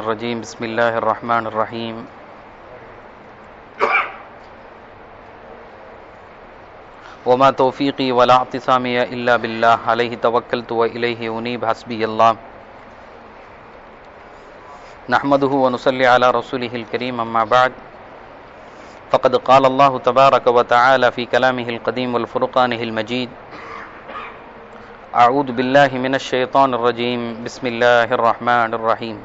الرجيم بسم الله الرحمن الرحيم وما توفيقي ولا اعتصامي إلا بالله عليه توكلت وإليه أنيب حسبي الله نحمده ونصلي على رسوله الكريم أما بعد فقد قال الله تبارك وتعالى في كلامه القديم والفرقانه المجيد أعوذ بالله من الشيطان الرجيم بسم الله الرحمن الرحيم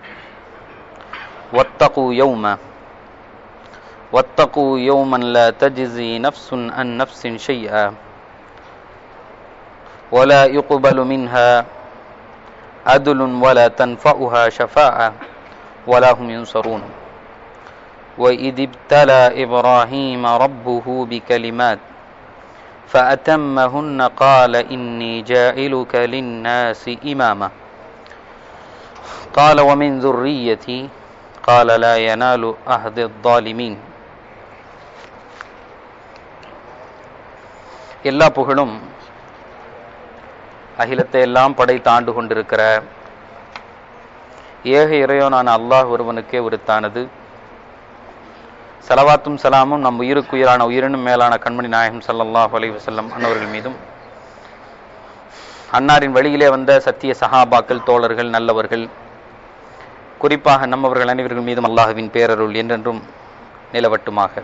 واتقوا يوما واتقوا يوما لا تجزي نفس عن نفس شيئا ولا يقبل منها عدل ولا تنفعها شفاعة ولا هم ينصرون وإذ ابتلى إبراهيم ربه بكلمات فأتمهن قال إني جاعلك للناس إماما قال ومن ذريتي قال لا ينال أهد الظالمين எல்லா புகழும் அகிலத்தை எல்லாம் படைத்து ஆண்டு கொண்டிருக்கிற ஏக இறையோனான அல்லாஹ் ஒருவனுக்கே உரித்தானது சலவாத்தும் சலாமும் நம் உயிருக்குயிரான உயிரினும் மேலான கண்மணி நாயகம் ஸல்லல்லாஹு அலைஹி வஸல்லம் அன்னவர்கள் மீதும் அன்னாரின் வழியிலே வந்த சத்திய சஹாபாக்கள் தோழர்கள் நல்லவர்கள் குறிப்பாக நம்மவர்கள் அனைவர்கள் மீதும் அல்லாஹுவின் பேரருள் என்றென்றும் நிலவட்டுமாக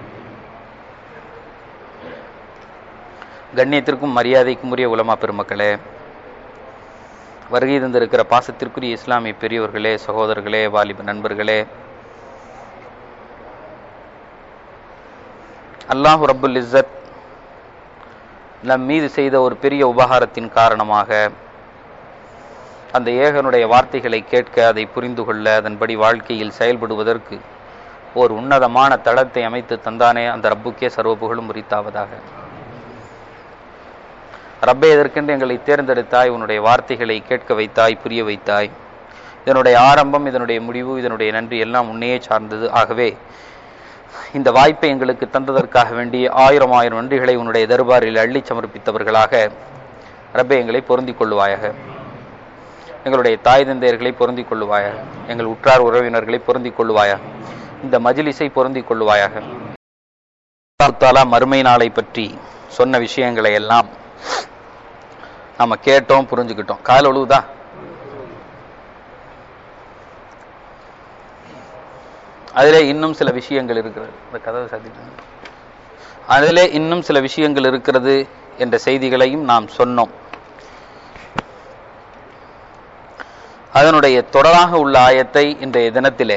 கண்ணியத்திற்கும் மரியாதைக்கும் உரிய உலமா பெருமக்களே வருகை தந்திருக்கிற பாசத்திற்குரிய இஸ்லாமிய பெரியோர்களே சகோதரர்களே வாலிப நண்பர்களே அல்லாஹு ரப்புல் இஸ்ஸத் நம் மீது செய்த ஒரு பெரிய உபகாரத்தின் காரணமாக அந்த ஏகனுடைய வார்த்தைகளை கேட்க அதை புரிந்து கொள்ள அதன்படி வாழ்க்கையில் செயல்படுவதற்கு ஒரு உன்னதமான தளத்தை அமைத்து தந்தானே அந்த ரப்புக்கே சர்வ புகழும் உரித்தாவதாக ரப்பே எதற்கென்று எங்களை தேர்ந்தெடுத்தாய் உன்னுடைய வார்த்தைகளை கேட்க வைத்தாய் புரிய வைத்தாய் இதனுடைய ஆரம்பம் இதனுடைய முடிவு இதனுடைய நன்றி எல்லாம் உன்னையே சார்ந்தது ஆகவே இந்த வாய்ப்பை எங்களுக்கு தந்ததற்காக வேண்டி ஆயிரம் ஆயிரம் நன்றிகளை உன்னுடைய தர்பாரில் அள்ளி சமர்ப்பித்தவர்களாக ரப்பே எங்களை பொருந்திக் கொள்ளுவாயாக எங்களுடைய தாய் தந்தையர்களை பொருந்திக் கொள்ளுவாயாக எங்கள் உற்றார் உறவினர்களை பொருந்திக் கொள்ளுவாயாக இந்த மஜிலிஸை பொருந்திக் கொள்ளுவாயாக தாலா மறுமை நாளை பற்றி சொன்ன விஷயங்களை எல்லாம் நம்ம கேட்டோம் புரிஞ்சுக்கிட்டோம் கால் ஒழுகுதா அதிலே இன்னும் சில விஷயங்கள் இருக்கிறது இந்த கதவை சாத்திட்டாங்க அதிலே இன்னும் சில விஷயங்கள் இருக்கிறது என்ற செய்திகளையும் நாம் சொன்னோம் அதனுடைய தொடராக உள்ள ஆயத்தை இன்றைய தினத்திலே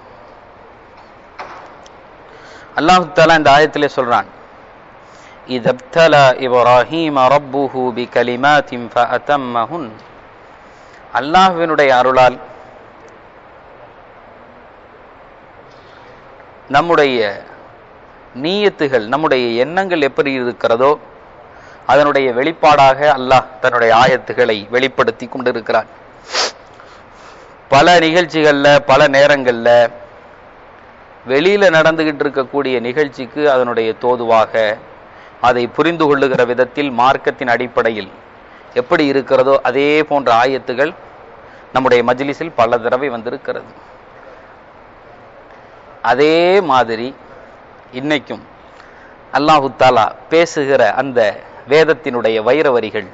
அல்லாஹு தாலா இந்த ஆயத்திலே சொல்றான் إذ ابتلى إبراهيم ربه بكلمات فأتمهن அல்லாஹ்வினுடைய அருளால் நம்முடைய நீயத்துகள் நம்முடைய எண்ணங்கள் எப்படி இருக்கிறதோ அதனுடைய வெளிப்பாடாக அல்லாஹ் தன்னுடைய ஆயத்துகளை வெளிப்படுத்தி கொண்டிருக்கிறார் பல நிகழ்ச்சிகள்ல பல நேரங்கள்ல வெளியில நடந்துகிட்டு இருக்கக்கூடிய நிகழ்ச்சிக்கு அதனுடைய தோதுவாக அதை புரிந்து கொள்ளுகிற விதத்தில் மார்க்கத்தின் அடிப்படையில் எப்படி இருக்கிறதோ அதே போன்ற ஆயத்துகள் நம்முடைய மஜ்லிஸில் பல தடவை வந்திருக்கிறது அதே மாதிரி இன்னைக்கும் அல்லாஹு தாலா பேசுகிற அந்த வேதத்தினுடைய வைர வரிகள்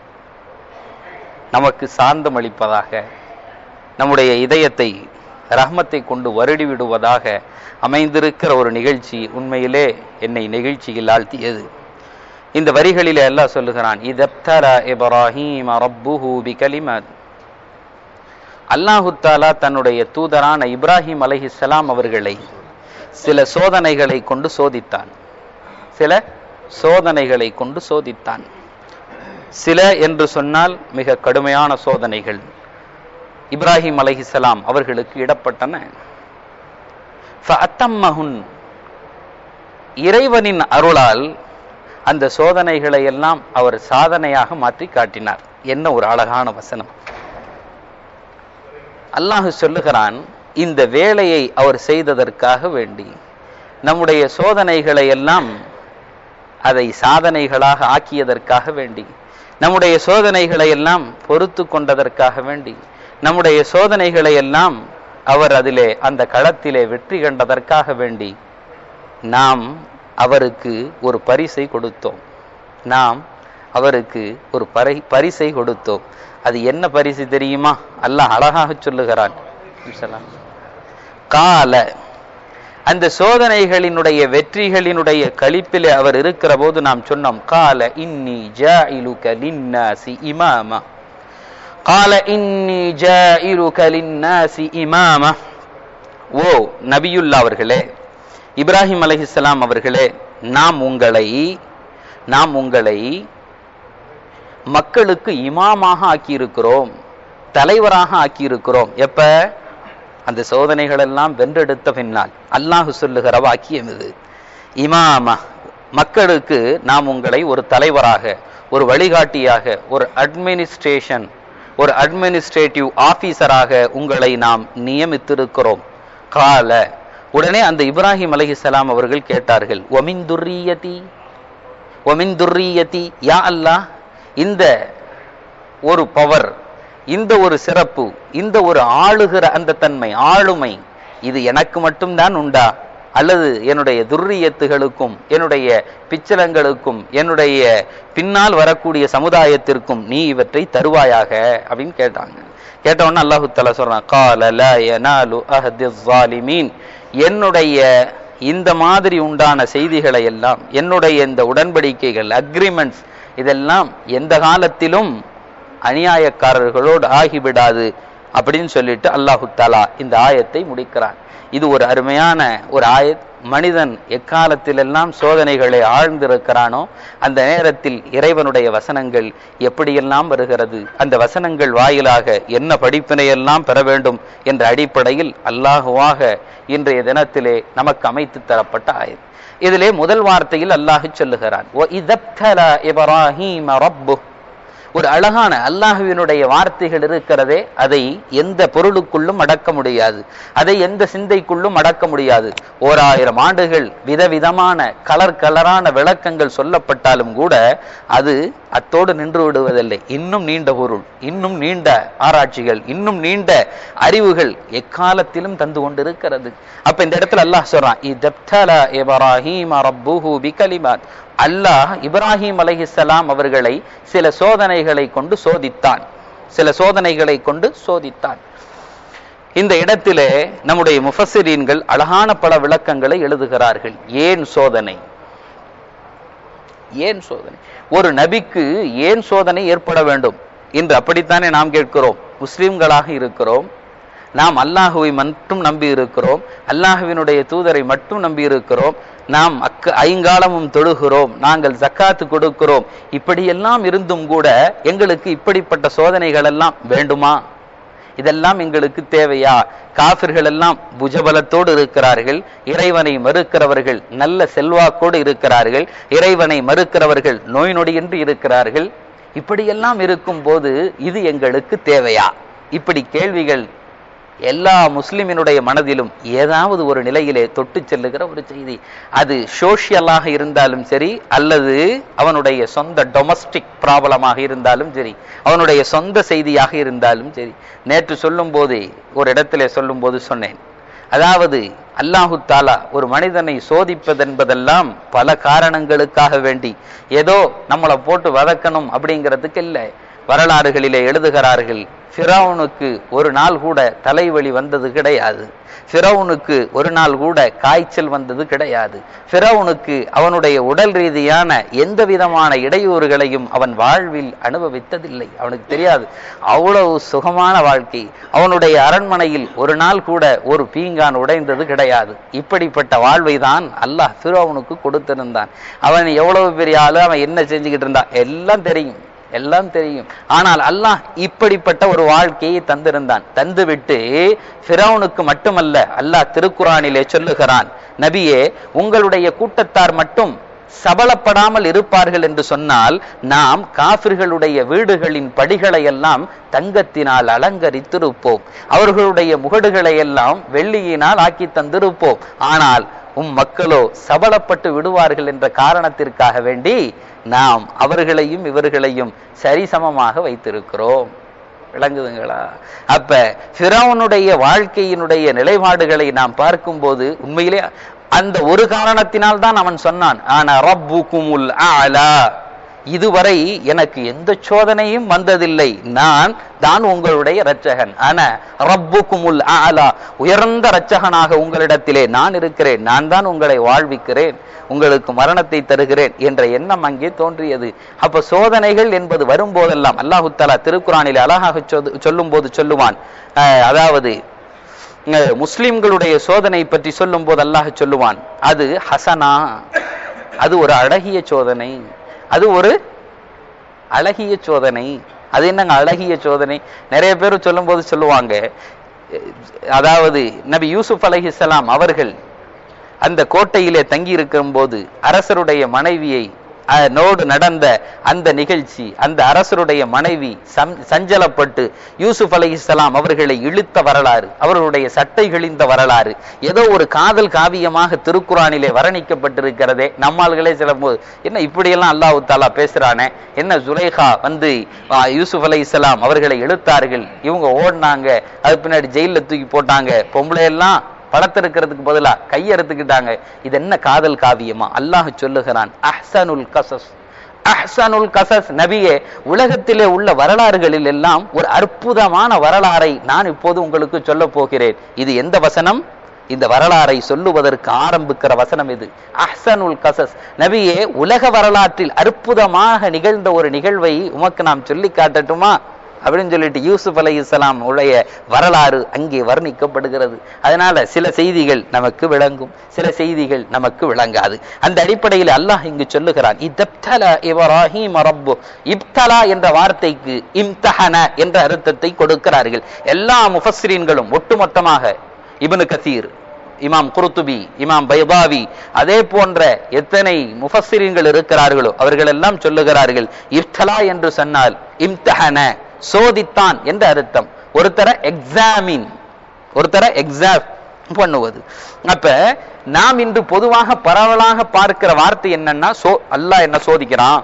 நமக்கு சாந்தம் அளிப்பதாக நம்முடைய இதயத்தை ரஹ்மத்தை கொண்டு வருடி விடுவதாக அமைந்திருக்கிற ஒரு நிகழ்ச்சி உண்மையிலே என்னை நிகழ்ச்சியில் ஆழ்த்தியது இந்த வரிகளிலே அல்லாஹ் சொல்லுகிறான் இதப்தரா இப்ராஹீம் ரப்புஹு பிகலிமத் அல்லாஹு தாலா தன்னுடைய தூதரான இப்ராஹிம் அலைஹிஸ்ஸலாம் அவர்களை சில சோதனைகளை கொண்டு சோதித்தான் சில சோதனைகளை கொண்டு சோதித்தான் சில என்று சொன்னால் மிக கடுமையான சோதனைகள் இப்ராஹிம் அலைஹிஸ்ஸலாம் அவர்களுக்கு இடப்பட்டன இறைவனின் அருளால் அந்த சோதனைகளை எல்லாம் அவர் சாதனையாக மாற்றி காட்டினார் என்ன ஒரு அழகான வசனம் அல்லாஹு சொல்லுகிறான் இந்த வேலையை அவர் செய்ததற்காக வேண்டி நம்முடைய சோதனைகளை எல்லாம் அதை சாதனைகளாக ஆக்கியதற்காக வேண்டி நம்முடைய சோதனைகளை எல்லாம் பொறுத்து கொண்டதற்காக வேண்டி நம்முடைய சோதனைகளை எல்லாம் அவர் அதிலே அந்த களத்திலே வெற்றி கண்டதற்காக வேண்டி நாம் அவருக்கு ஒரு பரிசை கொடுத்தோம் நாம் அவருக்கு ஒரு பரி பரிசை கொடுத்தோம் அது என்ன பரிசு தெரியுமா அல்லாஹ் அழகாக சொல்லுகிறான் கால அந்த சோதனைகளினுடைய வெற்றிகளினுடைய கழிப்பிலே அவர் இருக்கிற போது நாம் சொன்னோம் கால இன்னி ஜாயிலுக லின்னாசி இமாமா கால இன்னி ஜாயிலுக லின்னாசி இமாமா ஓ நபியுல்லா அவர்களே இப்ராஹிம் அலைஹிஸ்ஸலாம் அவர்களே நாம் உங்களை நாம் உங்களை மக்களுக்கு இமாமாக ஆக்கியிருக்கிறோம் தலைவராக ஆக்கியிருக்கிறோம் எப்ப அந்த சோதனைகள் எல்லாம் வென்றெடுத்த பின்னால் அல்லாஹு சொல்லுகிற வாக்கியம் இது இமாமா மக்களுக்கு நாம் உங்களை ஒரு தலைவராக ஒரு வழிகாட்டியாக ஒரு அட்மினிஸ்ட்ரேஷன் ஒரு அட்மினிஸ்ட்ரேட்டிவ் ஆபீசராக உங்களை நாம் நியமித்திருக்கிறோம் கால உடனே அந்த இப்ராஹிம் அலைஹிஸ்ஸலாம் அவர்கள் கேட்டார்கள் ஒமின் துர்ரியதி ஒமின் துர்ரியதி யா அல்லாஹ் இந்த ஒரு பவர் இந்த ஒரு சிறப்பு இந்த ஒரு ஆளுகிற அந்த தன்மை ஆளுமை இது எனக்கு மட்டும்தான் உண்டா அல்லது என்னுடைய துர்ரியத்துகளுக்கும் என்னுடைய பிச்சலங்களுக்கும் என்னுடைய பின்னால் வரக்கூடிய சமுதாயத்திற்கும் நீ இவற்றை தருவாயாக அப்படின்னு கேட்டாங்க கேட்டவொன்னு அல்லாஹு தலா சொல்றான் கால ல யனாலு அஹ்தி ஸாலிமீன் என்னுடைய இந்த மாதிரி உண்டான செய்திகளை எல்லாம் என்னுடைய இந்த உடன்படிக்கைகள் அக்ரிமெண்ட்ஸ் இதெல்லாம் எந்த காலத்திலும் அநியாயக்காரர்களோடு ஆகிவிடாது அப்படின்னு சொல்லிட்டு அல்லாஹு தாலா இந்த ஆயத்தை முடிக்கிறான் இது ஒரு அருமையான ஒரு ஆயத் மனிதன் எக்காலத்திலெல்லாம் சோதனைகளை ஆழ்ந்திருக்கிறானோ அந்த நேரத்தில் இறைவனுடைய வசனங்கள் எப்படியெல்லாம் வருகிறது அந்த வசனங்கள் வாயிலாக என்ன படிப்பினையெல்லாம் பெற வேண்டும் என்ற அடிப்படையில் அல்லாஹுவாக இன்றைய தினத்திலே நமக்கு அமைத்து தரப்பட்ட ஆயத் இதிலே முதல் வார்த்தையில் அல்லாஹ் சொல்லுகிறான் இப்ராஹிம் ரப்பு ஒரு அழகான அல்லாஹுவினுடைய வார்த்தைகள் இருக்கிறதே அதை எந்த பொருளுக்குள்ளும் அடக்க முடியாது அதை எந்த சிந்தைக்குள்ளும் அடக்க முடியாது ஓராயிரம் ஆண்டுகள் விதவிதமான கலர் கலரான விளக்கங்கள் சொல்லப்பட்டாலும் கூட அது அத்தோடு நின்று விடுவதில்லை இன்னும் நீண்ட பொருள் இன்னும் நீண்ட ஆராய்ச்சிகள் இன்னும் நீண்ட அறிவுகள் எக்காலத்திலும் தந்து கொண்டிருக்கிறது அப்ப இந்த இடத்துல அல்லாஹ் சொல்றான் இதப்தல இப்ராஹீம் ரப்புஹு பிகலிமாத் அல்லாஹ் இப்ராஹிம் அலைஹிஸ்ஸலாம் அவர்களை சில சோதனைகளை கொண்டு சோதித்தான் சில சோதனைகளை கொண்டு சோதித்தான் இந்த இடத்திலே நம்முடைய முஃபசிரீன்கள் அழகான பல விளக்கங்களை எழுதுகிறார்கள் ஏன் சோதனை ஏன் சோதனை ஒரு நபிக்கு ஏன் சோதனை ஏற்பட வேண்டும் என்று அப்படித்தானே நாம் கேட்கிறோம் முஸ்லிம்களாக இருக்கிறோம் நாம் அல்லாஹுவை மட்டும் நம்பி இருக்கிறோம் அல்லாஹுவினுடைய தூதரை மட்டும் நம்பி இருக்கிறோம் நாம் அக்க ஐங்காலமும் தொழுகிறோம் நாங்கள் ஜக்காத்து கொடுக்கிறோம் இப்படியெல்லாம் இருந்தும் கூட எங்களுக்கு இப்படிப்பட்ட சோதனைகள் எல்லாம் வேண்டுமா இதெல்லாம் எங்களுக்கு தேவையா காபிர்கள் எல்லாம் புஜபலத்தோடு இருக்கிறார்கள் இறைவனை மறுக்கிறவர்கள் நல்ல செல்வாக்கோடு இருக்கிறார்கள் இறைவனை மறுக்கிறவர்கள் நோய் நொடியின்றி இருக்கிறார்கள் இப்படியெல்லாம் இருக்கும் போது இது எங்களுக்கு தேவையா இப்படி கேள்விகள் எல்லா முஸ்லிமினுடைய மனதிலும் ஏதாவது ஒரு நிலையிலே தொட்டு செல்லுகிற ஒரு செய்தி அது சோஷியலாக இருந்தாலும் சரி அல்லது அவனுடைய சொந்த டொமஸ்டிக் ப்ராப்ளமாக இருந்தாலும் சரி அவனுடைய சொந்த செய்தியாக இருந்தாலும் சரி நேற்று சொல்லும் போதே ஒரு இடத்திலே சொல்லும் போது சொன்னேன் அதாவது அல்லாஹு தாலா ஒரு மனிதனை சோதிப்பதென்பதெல்லாம் பல காரணங்களுக்காக வேண்டி ஏதோ நம்மளை போட்டு வதக்கணும் அப்படிங்கிறதுக்கு இல்லை வரலாறுகளிலே எழுதுகிறார்கள் ஃபிரௌனுக்கு ஒரு நாள் கூட தலைவலி வந்தது கிடையாது ஃபிரௌனுக்கு ஒரு நாள் கூட காய்ச்சல் வந்தது கிடையாது ஃபிரௌனுக்கு அவனுடைய உடல் ரீதியான எந்த விதமான இடையூறுகளையும் அவன் வாழ்வில் அனுபவித்ததில்லை அவனுக்கு தெரியாது அவ்வளவு சுகமான வாழ்க்கை அவனுடைய அரண்மனையில் ஒரு நாள் கூட ஒரு பீங்கான் உடைந்தது கிடையாது இப்படிப்பட்ட வாழ்வை தான் அல்லாஹ் ஃபிரௌனுக்கு கொடுத்திருந்தான் அவன் எவ்வளவு பெரிய ஆளு அவன் என்ன செஞ்சுக்கிட்டு இருந்தான் எல்லாம் தெரியும் எல்லாம் தெரியும் ஆனால் அல்லாஹ் இப்படிப்பட்ட ஒரு வாழ்க்கையை தந்திருந்தான் தந்துவிட்டு ஃபிரௌனுக்கு மட்டுமல்ல அல்லாஹ் திருக்குறானிலே சொல்லுகிறான் நபியே உங்களுடைய கூட்டத்தார் மட்டும் சபலப்படாமல் இருப்பார்கள் என்று சொன்னால் நாம் காபிர்களுடைய வீடுகளின் படிகளை எல்லாம் தங்கத்தினால் அலங்கரித்திருப்போம் அவர்களுடைய முகடுகளை எல்லாம் வெள்ளியினால் ஆக்கி தந்திருப்போம் ஆனால் உம் மக்களோ சபலப்பட்டு விடுவார்கள் என்ற காரணத்திற்காக வேண்டி நாம் அவர்களையும் இவர்களையும் சரிசமமாக வைத்திருக்கிறோம் விளங்குதுங்களா அப்ப ஃபிரௌனுடைய வாழ்க்கையினுடைய நிலைப்பாடுகளை நாம் பார்க்கும்போது உண்மையிலே அந்த ஒரு காரணத்தினால் தான் அவன் சொன்னான் ஆனா ரப்புகுமுல் அலா இதுவரை எனக்கு எந்த சோதனையும் வந்ததில்லை நான் தான் உங்களுடைய இரட்சகன் ஆனா ரப்புக்குமுல் அலா உயர்ந்த இரட்சகனாக உங்களிடத்திலே நான் இருக்கிறேன் நான் தான் உங்களை வாழ்விக்கிறேன் உங்களுக்கு மரணத்தை தருகிறேன் என்ற எண்ணம் அங்கே தோன்றியது அப்ப சோதனைகள் என்பது வரும்போதெல்லாம் அல்லாஹு தஆலா திருக்குறானில் அழகாக சொல்லும் போது சொல்லுவான் அஹ், அதாவது அஹ், முஸ்லிம்களுடைய சோதனை பற்றி சொல்லும் போது அல்லாஹ் சொல்லுவான் அது ஹசனா அது ஒரு அழகிய சோதனை அது ஒரு அழகிய சோதனை அது என்னங்க அழகிய சோதனை நிறைய பேர் சொல்லும்போது சொல்லுவாங்க அஹ், அதாவது நபி யூசுப் அலைஹிஸ்ஸலாம் அவர்கள் அந்த கோட்டையிலே தங்கி இருக்கும் போது அரசருடைய மனைவியை அஹ், நோடு நடந்த அந்த நிகழ்ச்சி அந்த அரசருடைய மனைவி சம்- சஞ்சலப்பட்டு யூசுப் அலைஹிஸ்ஸலாம் அவர்களை இழுத்த வரலாறு அவர்களுடைய சட்டை கிழிந்த வரலாறு ஏதோ ஒரு காதல் காவியமாக திருக்குறானிலே வர்ணிக்கப்பட்டிருக்கிறதே நம்மாள்களே சில போது என்ன இப்படியெல்லாம் அல்லாஹ் தாலா பேசுறானே என்ன ஜுலைஹா வந்து ஆ, யூசுப் அலைஹிஸ்ஸலாம் அவர்களை இழுத்தார்கள் இவங்க ஓடினாங்க அது பின்னாடி ஜெயில தூக்கி போட்டாங்க பொம்பளை எல்லாம் படத்திருக்கிறதுக்கு பதிலா கையெடுத்துக்கிட்டாங்க இது என்ன காதல் காவியமா அல்லாஹ் சொல்லுகிறான் அஹ்சனுல் கசஸ் அஹ்சனுல் கசஸ் நபியே உலகத்திலே உள்ள வரலாறுகளில் எல்லாம் ஒரு அற்புதமான வரலாறை நான் இப்போது உங்களுக்கு சொல்ல போகிறேன் இது எந்த வசனம் இந்த வரலாறை சொல்லுவதற்கு ஆரம்பிக்கிற வசனம் இது அஹ்சனுல் கசஸ் நபியே உலக வரலாற்றில் அற்புதமாக நிகழ்ந்த ஒரு நிகழ்வை உமக்கு நாம் சொல்லி காட்டட்டுமா அப்படின்னு சொல்லிட்டு யூசுப் அலை இஸ்லாம் உடைய வரலாறு அங்கே வர்ணிக்கப்படுகிறது அதனால சில செய்திகள் நமக்கு விளங்கும் சில செய்திகள் நமக்கு விளங்காது அந்த அடிப்படையில் அல்லாஹ் இங்கு சொல்லுகிறான் இதப்தல இப்ராஹிம் ரப்பு இப்தலா என்ற வார்த்தைக்கு இம்தஹன என்ற அர்த்தத்தை கொடுக்கிறார்கள் எல்லா முஃபஸ்ஸிரீன்களும் ஒட்டுமொத்தமாக இப்னு கசீர் இமாம் குருத்துபி இமாம் பைபாவி அதே போன்ற எத்தனை முஃபஸ்ஸிரீன்கள் இருக்கிறார்களோ அவர்கள் எல்லாம் சொல்லுகிறார்கள் இப்தலா என்று சொன்னால் இம்தஹன சோதித்தான் என்ற அர்த்தம் ஒருத்தரை எக்ஸாமின் ஒருத்தரை எக்ஸாம் பண்ணுவது அப்ப நாம் இன்று பொதுவாக பரவலாக பார்க்கிற வார்த்தை என்னன்னா சோ அல்லாஹ் என்ன சோதிக்கிறான்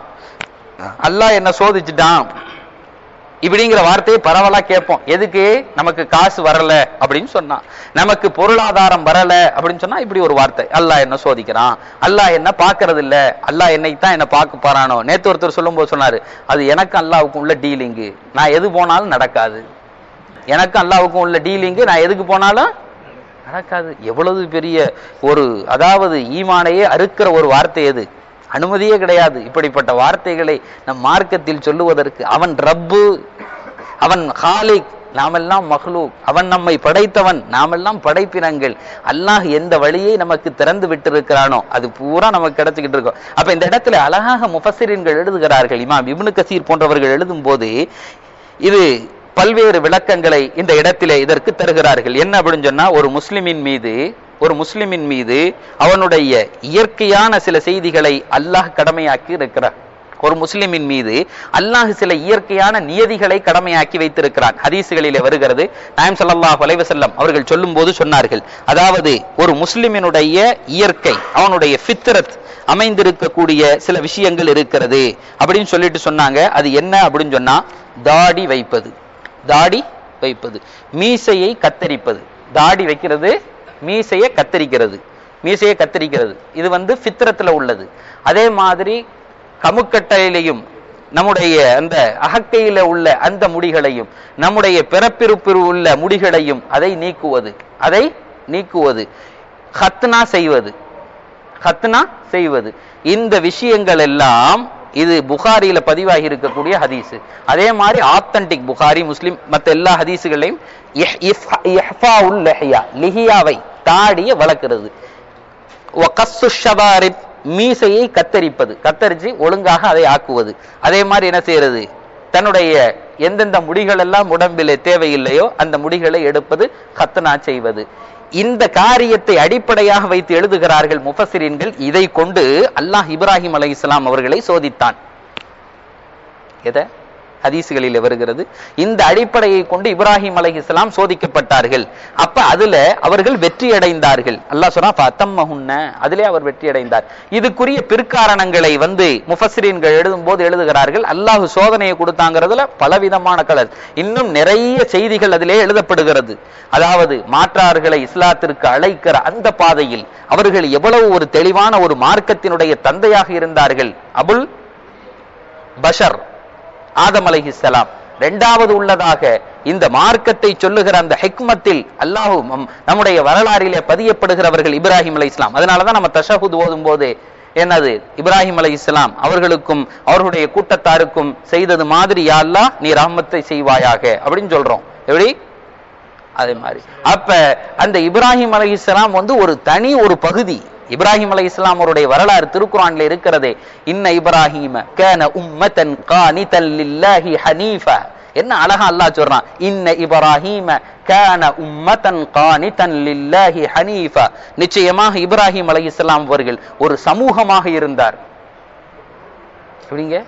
அல்லாஹ் என்ன சோதிச்சுட்டான் இப்படிங்கிற வார்த்தையை பரவலா கேட்போம் எதுக்கு நமக்கு காசு வரல அப்படின்னு சொன்னா நமக்கு பொருளாதாரம் வரல அப்படின்னு சொன்னா இப்படி ஒரு வார்த்தை அல்லாஹ் என்ன சோதிக்கிறான் அல்லாஹ் என்ன பாக்குறது இல்ல அல்லாஹ் என்னை தான் என்ன பார்க்க போறானோ நேத்து ஒருத்தர் சொல்லும்போது சொன்னாரு அது எனக்கு அல்லாவுக்கும் உள்ள டீலிங்கு நான் எது போனாலும் நடக்காது எனக்கும் அல்லாவுக்கும் உள்ள டீலிங்கு நான் எதுக்கு போனாலும் நடக்காது எவ்வளவு பெரிய ஒரு அதாவது ஈமானையே அறுக்கிற ஒரு வார்த்தை எது அனுமதியே கிடையாது இப்படிப்பட்ட வார்த்தைகளை நம் மார்க்கத்தில் சொல்லுவதற்கு அவன் ரப்பு அவன் ஹாலிக் நாமெல்லாம் மஹ்லூக் அவன் நம்மை படைத்தவன் நாமெல்லாம் படைப்பினங்கள் அல்லாஹ் எந்த வழியை நமக்கு திறந்து விட்டிருக்கிறானோ அது பூரா நமக்கு கிடைச்சுக்கிட்டு இருக்கோம் அப்ப இந்த இடத்துல அழகாக முஃபஸ்ஸிரீன்கள் எழுதுகிறார்கள் இமாம் இப்னு கசீர் போன்றவர்கள் எழுதும் போது இது பல்வேறு விளக்கங்களை இந்த இடத்திலே இதற்கு தருகிறார்கள் என்ன அப்படின்னு சொன்னா ஒரு முஸ்லிமின் மீது ஒரு முஸ்லிமின் மீது அவனுடைய இயற்கையான சில செய்திகளை அல்லாஹ் கடமையாக்கி இருக்கிறார் ஒரு முஸ்லிமின் மீது அல்லாஹ் சில இயற்கையான நியதிகளை கடமையாக்கி வைத்திருக்கிறான் ஹதீசுகளிலே வருகிறது நாயம் ஸல்லல்லாஹு அலைஹி வஸல்லம் அவர்கள் சொல்லும்போது சொன்னார்கள் அதாவது ஒரு முஸ்லிமினுடைய இயற்கை அவனுடைய ஃபித்ரத் அமைந்திருக்கக்கூடிய சில விஷயங்கள் இருக்கிறது அப்படின்னு சொல்லிட்டு சொன்னாங்க அது என்ன அப்படின்னு சொன்னா தாடி வைப்பது தாடி வைப்பது மீசையை கத்தரிப்பது தாடி வைக்கிறது மீசையை கத்தரிக்கிறது மீசையை கத்தரிக்கிறது இது வந்து ஃபித்ரத்துல உள்ளது அதே மாதிரி கமுக்கட்டையிலையும் நம்முடைய அந்த அகக்கையில உள்ள அந்த முடிகளையும் நம்முடைய பிறப்பிருப்பில் உள்ள முடிகளையும் அதை நீக்குவது அதை நீக்குவது ஹத்னா செய்வது ஹத்னா செய்வது இந்த விஷயங்கள் எல்லாம் இது புகாரியில பதிவாகி இருக்கக்கூடிய ஹதீஸ் அதே மாதிரி ஆத்தன்டிக் புகாரி முஸ்லிம் மத்த எல்லா ஹதீஸுகளையும் இஹ்- இஃப்- இஹ்ஃபாஉல் லஹியா, லிஹியாவை தாடிய வளர்க்கிறது வகஸ்ஸு ஷவாரிப், மீசையை கத்தரிப்பது கத்தரிச்சு ஒழுங்காக அதை ஆக்குவது அதே மாதிரி என்ன செய்யறது தன்னுடைய எந்தெந்த முடிகள் எல்லாம் உடம்பிலே தேவையில்லையோ அந்த முடிகளை எடுப்பது கத்தனா செய்வது இந்த காரியத்தை அடிப்படையாக வைத்து எழுதுகிறார்கள் முஃபசிரீன்கள் இதை கொண்டு அல்லாஹ் இப்ராஹிம் அலைஹிஸ்ஸலாம் அவர்களை சோதித்தான் எதை ஹதீசுகளில் வருகிறது இந்த அடிப்படையை கொண்டு இப்ராஹிம் அலைஹிஸ்ஸலாம் சோதிக்கப்பட்டார்கள் அப்ப அதுல அவர்கள் வெற்றி அடைந்தார்கள் அல்லாஹ் சொன்னா ஃபத்தம்மஹுன்ன அதிலே அவர் வெற்றி அடைந்தார் இதுக்குரிய பிற்காரணங்களை வந்து முஃபஸ்ஸிரீன்கள் எழுதும் போது எழுதுகிறார்கள் அல்லாஹ் சோதனையை கொடுத்தாங்கிறதுல பலவிதமான கலர் இன்னும் நிறைய செய்திகள் அதிலே எழுதப்படுகிறது அதாவது மாற்றார்களை இஸ்லாத்திற்கு அழைக்கிற அந்த பாதையில் அவர்கள் எவ்வளவு ஒரு தெளிவான ஒரு மார்க்கத்தினுடைய தந்தையாக இருந்தார்கள் அபுல் பஷர் ஆதம் அலைஹிஸ்ஸலாம் இரண்டாவது உள்ளதாக இந்த மார்க்கத்தை சொல்லுகிற அந்த ஹிக்மத்தில் அல்லாஹ் நம்முடைய வரலாறிலே பதியப்படுகிறவர்கள் இப்ராஹிம் அலை இஸ்லாம் அதனாலதான் நம்ம தஷஹுத் ஓதும் போது என்னது இப்ராஹிம் அலை இஸ்லாம் அவர்களுக்கும் அவர்களுடைய கூட்டத்தாருக்கும் செய்தது மாதிரி யா அல்லாஹ் நீ ரஹ்மத்தை செய்வாயாக அப்படின்னு சொல்றோம் எப்படி அதே மாதிரி அப்ப அந்த இப்ராஹிம் அலை இஸ்லாம் வந்து ஒரு தனி ஒரு பகுதி இப்ராஹிம் அலை இஸ்லாம் அவருடைய வரலாறு திருக்குறான்ல இருக்கிறதே இன்ன இப்ராஹிம கான உம்மதன் கானிதன் லில்லாஹி ஹனீஃபா என்ன அழகா அல்லாஹ் சொல்றான் இன்ன இப்ராஹிம கான உம்மதன் கானிதன் லில்லாஹி ஹனீஃபா நிச்சயமாக இப்ராஹிம் அலை இஸ்லாம் அவர்கள் ஒரு சமூகமாக இருந்தார் எப்படிங்க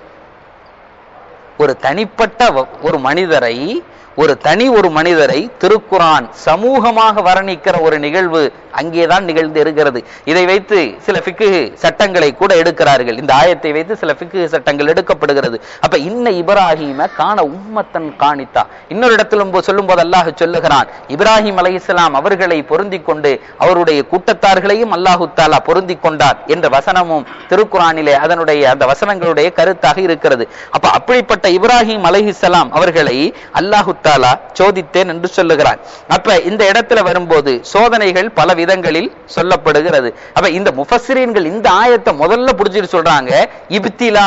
ஒரு தனிப்பட்ட வ- ஒரு மனிதரை ஒரு தனி ஒரு மனிதரை திருக்குரான் சமூகமாக வர்ணிக்கிற ஒரு நிகழ்வு அங்கேதான் நிகழ்ந்து இருக்கிறது இதை வைத்து சில ஃபிக்கு சட்டங்களை கூட எடுக்கிறார்கள் இந்த ஆயத்தை வைத்து சில ஃபிக்கு சட்டங்கள் எடுக்கப்படுகிறது அப்ப இன்ன இப்ராஹிம காண உம்மத்தன் காணித்தா இன்னொரு இடத்திலும் போ- சொல்லும் போது அல்லாஹ் சொல்லுகிறான் இப்ராஹிம் அலைஹிஸ்ஸலாம் அவர்களை பொருந்திக் கொண்டு அவருடைய கூட்டத்தார்களையும் அல்லாஹு தாலா பொருந்திக் கொண்டார் என்ற வசனமும் திருக்குறானிலே அதனுடைய அந்த வசனங்களுடைய கருத்தாக இருக்கிறது அப்ப அப்படிப்பட்ட இப்ராஹிம் அலைஹிஸ்ஸலாம் அவர்களை அல்லாஹு தாலா சோதித்தேன் என்று சொல்லுகிறான் அப்ப இந்த இடத்துல வரும்போது சோதனைகள் பல விதங்களில் சொல்லப்படுகிறது அப்ப இந்த முஃபஸ்ஸிரீன்கள் இந்த ஆயத்தை முதல்ல புடிச்சிட்டு சொல்றாங்க இப்திலா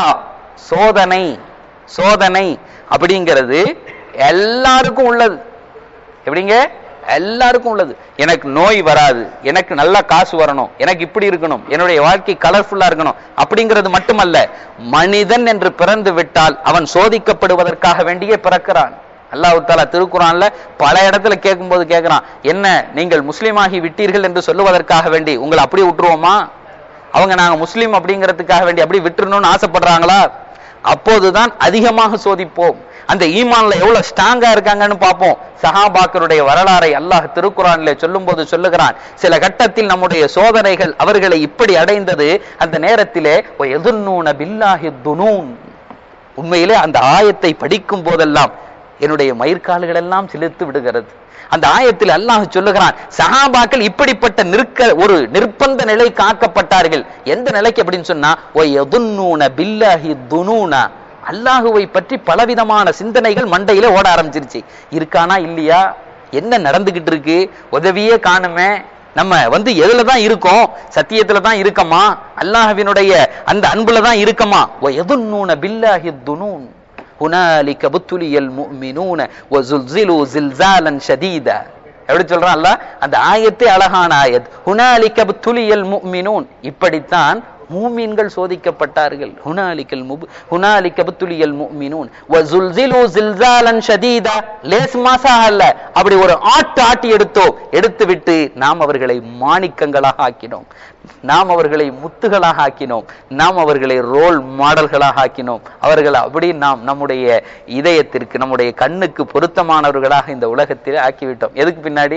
சோதனை சோதனை அப்படிங்கிறது எல்லாருக்கும் உள்ளது எப்படிங்க எல்லாருக்கும் உள்ளது எனக்கு நோய் வராது எனக்கு நல்ல காசு வரணும் எனக்கு இப்படி இருக்கணும் என்னுடைய வாழ்க்கை கலர்ஃபுல்லா இருக்கணும் அப்படிங்கிறது மட்டுமல்ல மனிதன் என்று பிறந்து விட்டால் அவன் சோதிக்கப்படுவதற்காக வேண்டியே பிறக்கிறான் அல்லாஹ் தாலா திருக்குறான்ல பல இடத்துல கேட்கும்போது கேட்கிறான் என்ன நீங்கள் முஸ்லீமாகி விட்டீர்கள் என்று சொல்லுவதற்காக வேண்டி உங்களை அப்படியே விட்டுருவோமா அவங்க நாங்க முஸ்லீம் அப்படிங்கிறதுக்காக வேண்டி அப்படி விட்டுறணும்னு ஆசைப்படுறாங்களா அப்போதுதான் அதிகமாக சோதிப்போம் அந்த ஈமான்ல எவ்வளவு ஸ்ட்ராங்கா இருக்காங்கன்னு பார்ப்போம் சஹாபாக்களுடைய வரலாறை அல்லாஹ் திருக்குறானிலே சொல்லும்போது சொல்லுகிறான் சில கட்டத்தில் நம்முடைய சோதனைகள் அவர்களை இப்படி அடைந்தது அந்த நேரத்திலே எதுன்னூன பில்லாஹி துனூன் உண்மையிலே அந்த ஆயத்தை படிக்கும் போதெல்லாம் என்னுடைய மயிர்கால்கள் எல்லாம் சிலிர்த்து விடுகிறது அந்த ஆயத்தில் அல்லாஹ் சொல்லுகிறான் சஹாபாக்கள் இப்படிப்பட்ட நிற்க ஒரு நிர்பந்த நிலை காக்கப்பட்டார்கள் எந்த நிலைக்கு அப்படின்னு சொன்னா ஒ எதுன்னூன பில்லாஹி துனூனா அல்லாஹுவை பற்றி பலவிதமான சிந்தனைகள் மண்டையில ஓட ஆரம்பிச்சிருச்சு இருக்கானா இல்லையா என்ன நடந்துகிட்டு இருக்கு உதவியே காணுமே நம்ம வந்து எதுல தான் இருக்கோம் சத்தியத்துல தான் இருக்கமா அல்லாஹ்வினுடைய அந்த அன்புல தான் இருக்கமா ஒ எதுன்னூன பில்லாஹி துனூன் ஹுனாலிக புத்துலியல் முஃமினூன வஸுல்ஸிலு ஸில்ஸாலன் ஷதீதா எப்படி சொல்றான் அல்லாஹ் அந்த ஆயத்தே அழகான ஆயத் ஹுனாலிக புத்துலியல் முஃமினூன் இப்படித்தான் மூமின்கள் சோதிக்கப்பட்டார்கள் ஹுனாலிக்கல் முபு ஹுனாலிக புத்துலியல் முஃமினூன் வஸுல்ஸிலு ஸில்ஸாலன் ஷதீதா லேஸ் மாசா அல்ல அப்படி ஒரு ஆட்டு ஆட்டி எடுத்தோ எடுத்து விட்டு நாம் அவர்களை மாணிக்கங்களாக ஆக்கினோம் நாம் அவர்களை முத்துகளாக ஆக்கினோம் நாம் அவர்களை ரோல் மாடல்களாக ஆக்கினோம் அவர்களை அப்படி நாம் நம்முடைய இதயத்திற்கு நம்முடைய கண்ணுக்கு பொருத்தமானவர்களாக இந்த உலகத்தில் ஆக்கிவிட்டோம் எதுக்கு பின்னாடி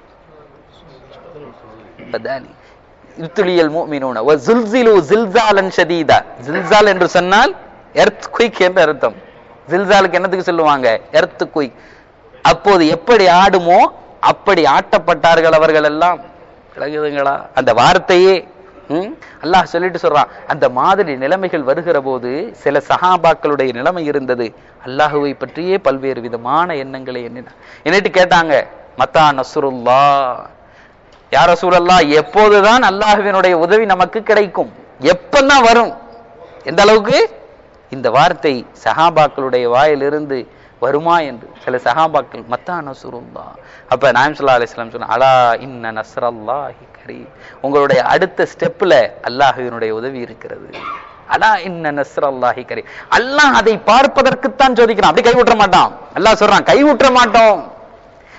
பதானி இத்துளியல் முஃமினூன வ ஸுல்ஸிலு ஸில்ஸாலன் ஷதீதா ஸில்ஸால் என்று சொன்னால் எர்த் குயிக் என்று அர்த்தம் ஸில்ஸாலுக்கு என்னத்துக்கு சொல்லுவாங்க எர்த் குயிக் அப்போது எப்படி ஆடுமோ அப்படி ஆட்டப்பட்டார்கள் அவர்கள் எல்லாம் விளங்குதுங்களா அந்த வார்த்தையே ம்? அல்லாஹ் சொல்லிட்டு சொல்றான் அந்த மாதிரி நிலைமைகள் வருகிற போது சில சஹாபாக்களுடைய நிலைமை இருந்தது அல்லாஹுவை பற்றியே பல்வேறு விதமான எண்ணங்களை எண்ணினார் என்னட்டு கேட்டாங்க மத்தா நசுருல்லா யார சூழல்லா எப்போதுதான் அல்லாஹுவினுடைய உதவி நமக்கு கிடைக்கும் எப்பதான் வரும் எந்த அளவுக்கு இந்த வார்த்தை சஹாபாக்களுடைய வாயிலிருந்து வருமா என்று சில சஹாபாக்கள் மத்தா நசுருல்லா அப்ப நாயம் சல்லா அலிஸ்லாம் சொன்ன அலா இன்ன நஸ்ரல்லாஹி கரீம் உங்களுடைய அடுத்த ஸ்டெப்ல அல்லாஹுவினுடைய உதவி இருக்கிறது அலா இன்ன நஸ்ரல்லாஹி கரீம் அல்லாஹ் அதை பார்ப்பதற்குத்தான் சோதிக்கிறான் அப்படி கைவிட்டுற மாட்டான் அல்லாஹ் சொல்றான் கைவிட்டுற மாட்டோம்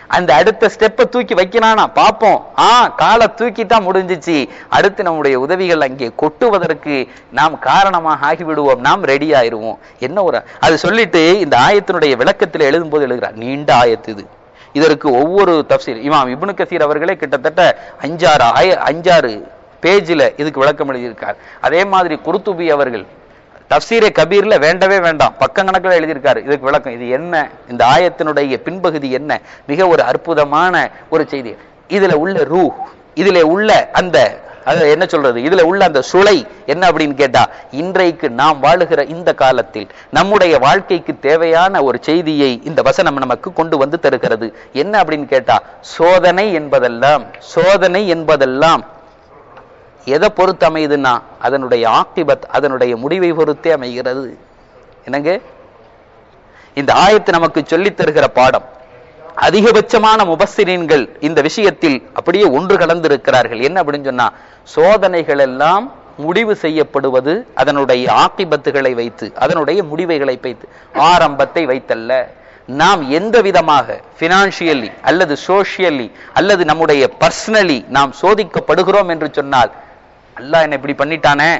அந்த அடுத்த ஸ்டெப்பை தூக்கி வைக்கிறானா பாப்போம் ஆ காலை தூக்கிட்டா முடிஞ்சிச்சு அடுத்து நம்முடைய உதவிகள் அங்கே கொட்டுவதற்கு நாம் காரணமாக ஆகிவிடுவோம் நாம் ரெடி ஆயிருவோம் என்ன ஒரு அது சொல்லிட்டு இந்த ஆயத்தினுடைய விளக்கத்தில் எழுதும்போது எழுதுகிறார் நீண்ட ஆயத்து இது இதற்கு ஒவ்வொரு தப்சீர் இமாம் இப்னு கசீர் அவர்களே கிட்டத்தட்ட அஞ்சாறு ஆய அஞ்சாறு பேஜில் இதுக்கு விளக்கம் எழுதியிருக்கார் அதே மாதிரி குருத்துபி அவர்கள் தப்சீரே கபீர்ல வேண்டவே வேண்டாம் பக்கம் கணக்கில் எழுதியிருக்காரு இதுக்கு விளக்கம் இது என்ன இந்த ஆயத்தினுடைய பின்பகுதி என்ன மிக ஒரு அற்புதமான ஒரு செய்தி இதுல உள்ள ரூ இதுல உள்ள அந்த அது என்ன சொல்றது இதுல உள்ள அந்த சுளை என்ன அப்படின்னு கேட்டா இன்றைக்கு நாம் வாழுகிற இந்த காலத்தில் நம்முடைய வாழ்க்கைக்கு தேவையான ஒரு செய்தியை இந்த வசனம் நமக்கு கொண்டு வந்து தருகிறது என்ன அப்படின்னு கேட்டா சோதனை என்பதெல்லாம் சோதனை என்பதெல்லாம் எதை பொறுத்து அமையுதுன்னா அதனுடைய ஆக்கிபத் அதனுடைய முடிவை பொறுத்தே அமைகிறது என்னங்க இந்த ஆயத்து நமக்கு சொல்லித் தருகிற பாடம் அதிகபட்சமான முபஸ்ஸிரீன்கள் இந்த விஷயத்தில் அப்படியே ஒன்று கலந்திருக்கிறார்கள் என்ன அப்படின்னு சொன்னா சோதனைகள் எல்லாம் முடிவு செய்யப்படுவது அதனுடைய ஆக்கிபத்துகளை வைத்து அதனுடைய முடிவைகளை வைத்து ஆரம்பத்தை வைத்தல்ல நாம் எந்த விதமாக பினான்சியலி அல்லது சோசியலி அல்லது நம்முடைய பர்சனலி நாம் சோதிக்கப்படுகிறோம் என்று சொன்னால் அல்லாஹ் என்ன இப்படி பண்ணிட்டானே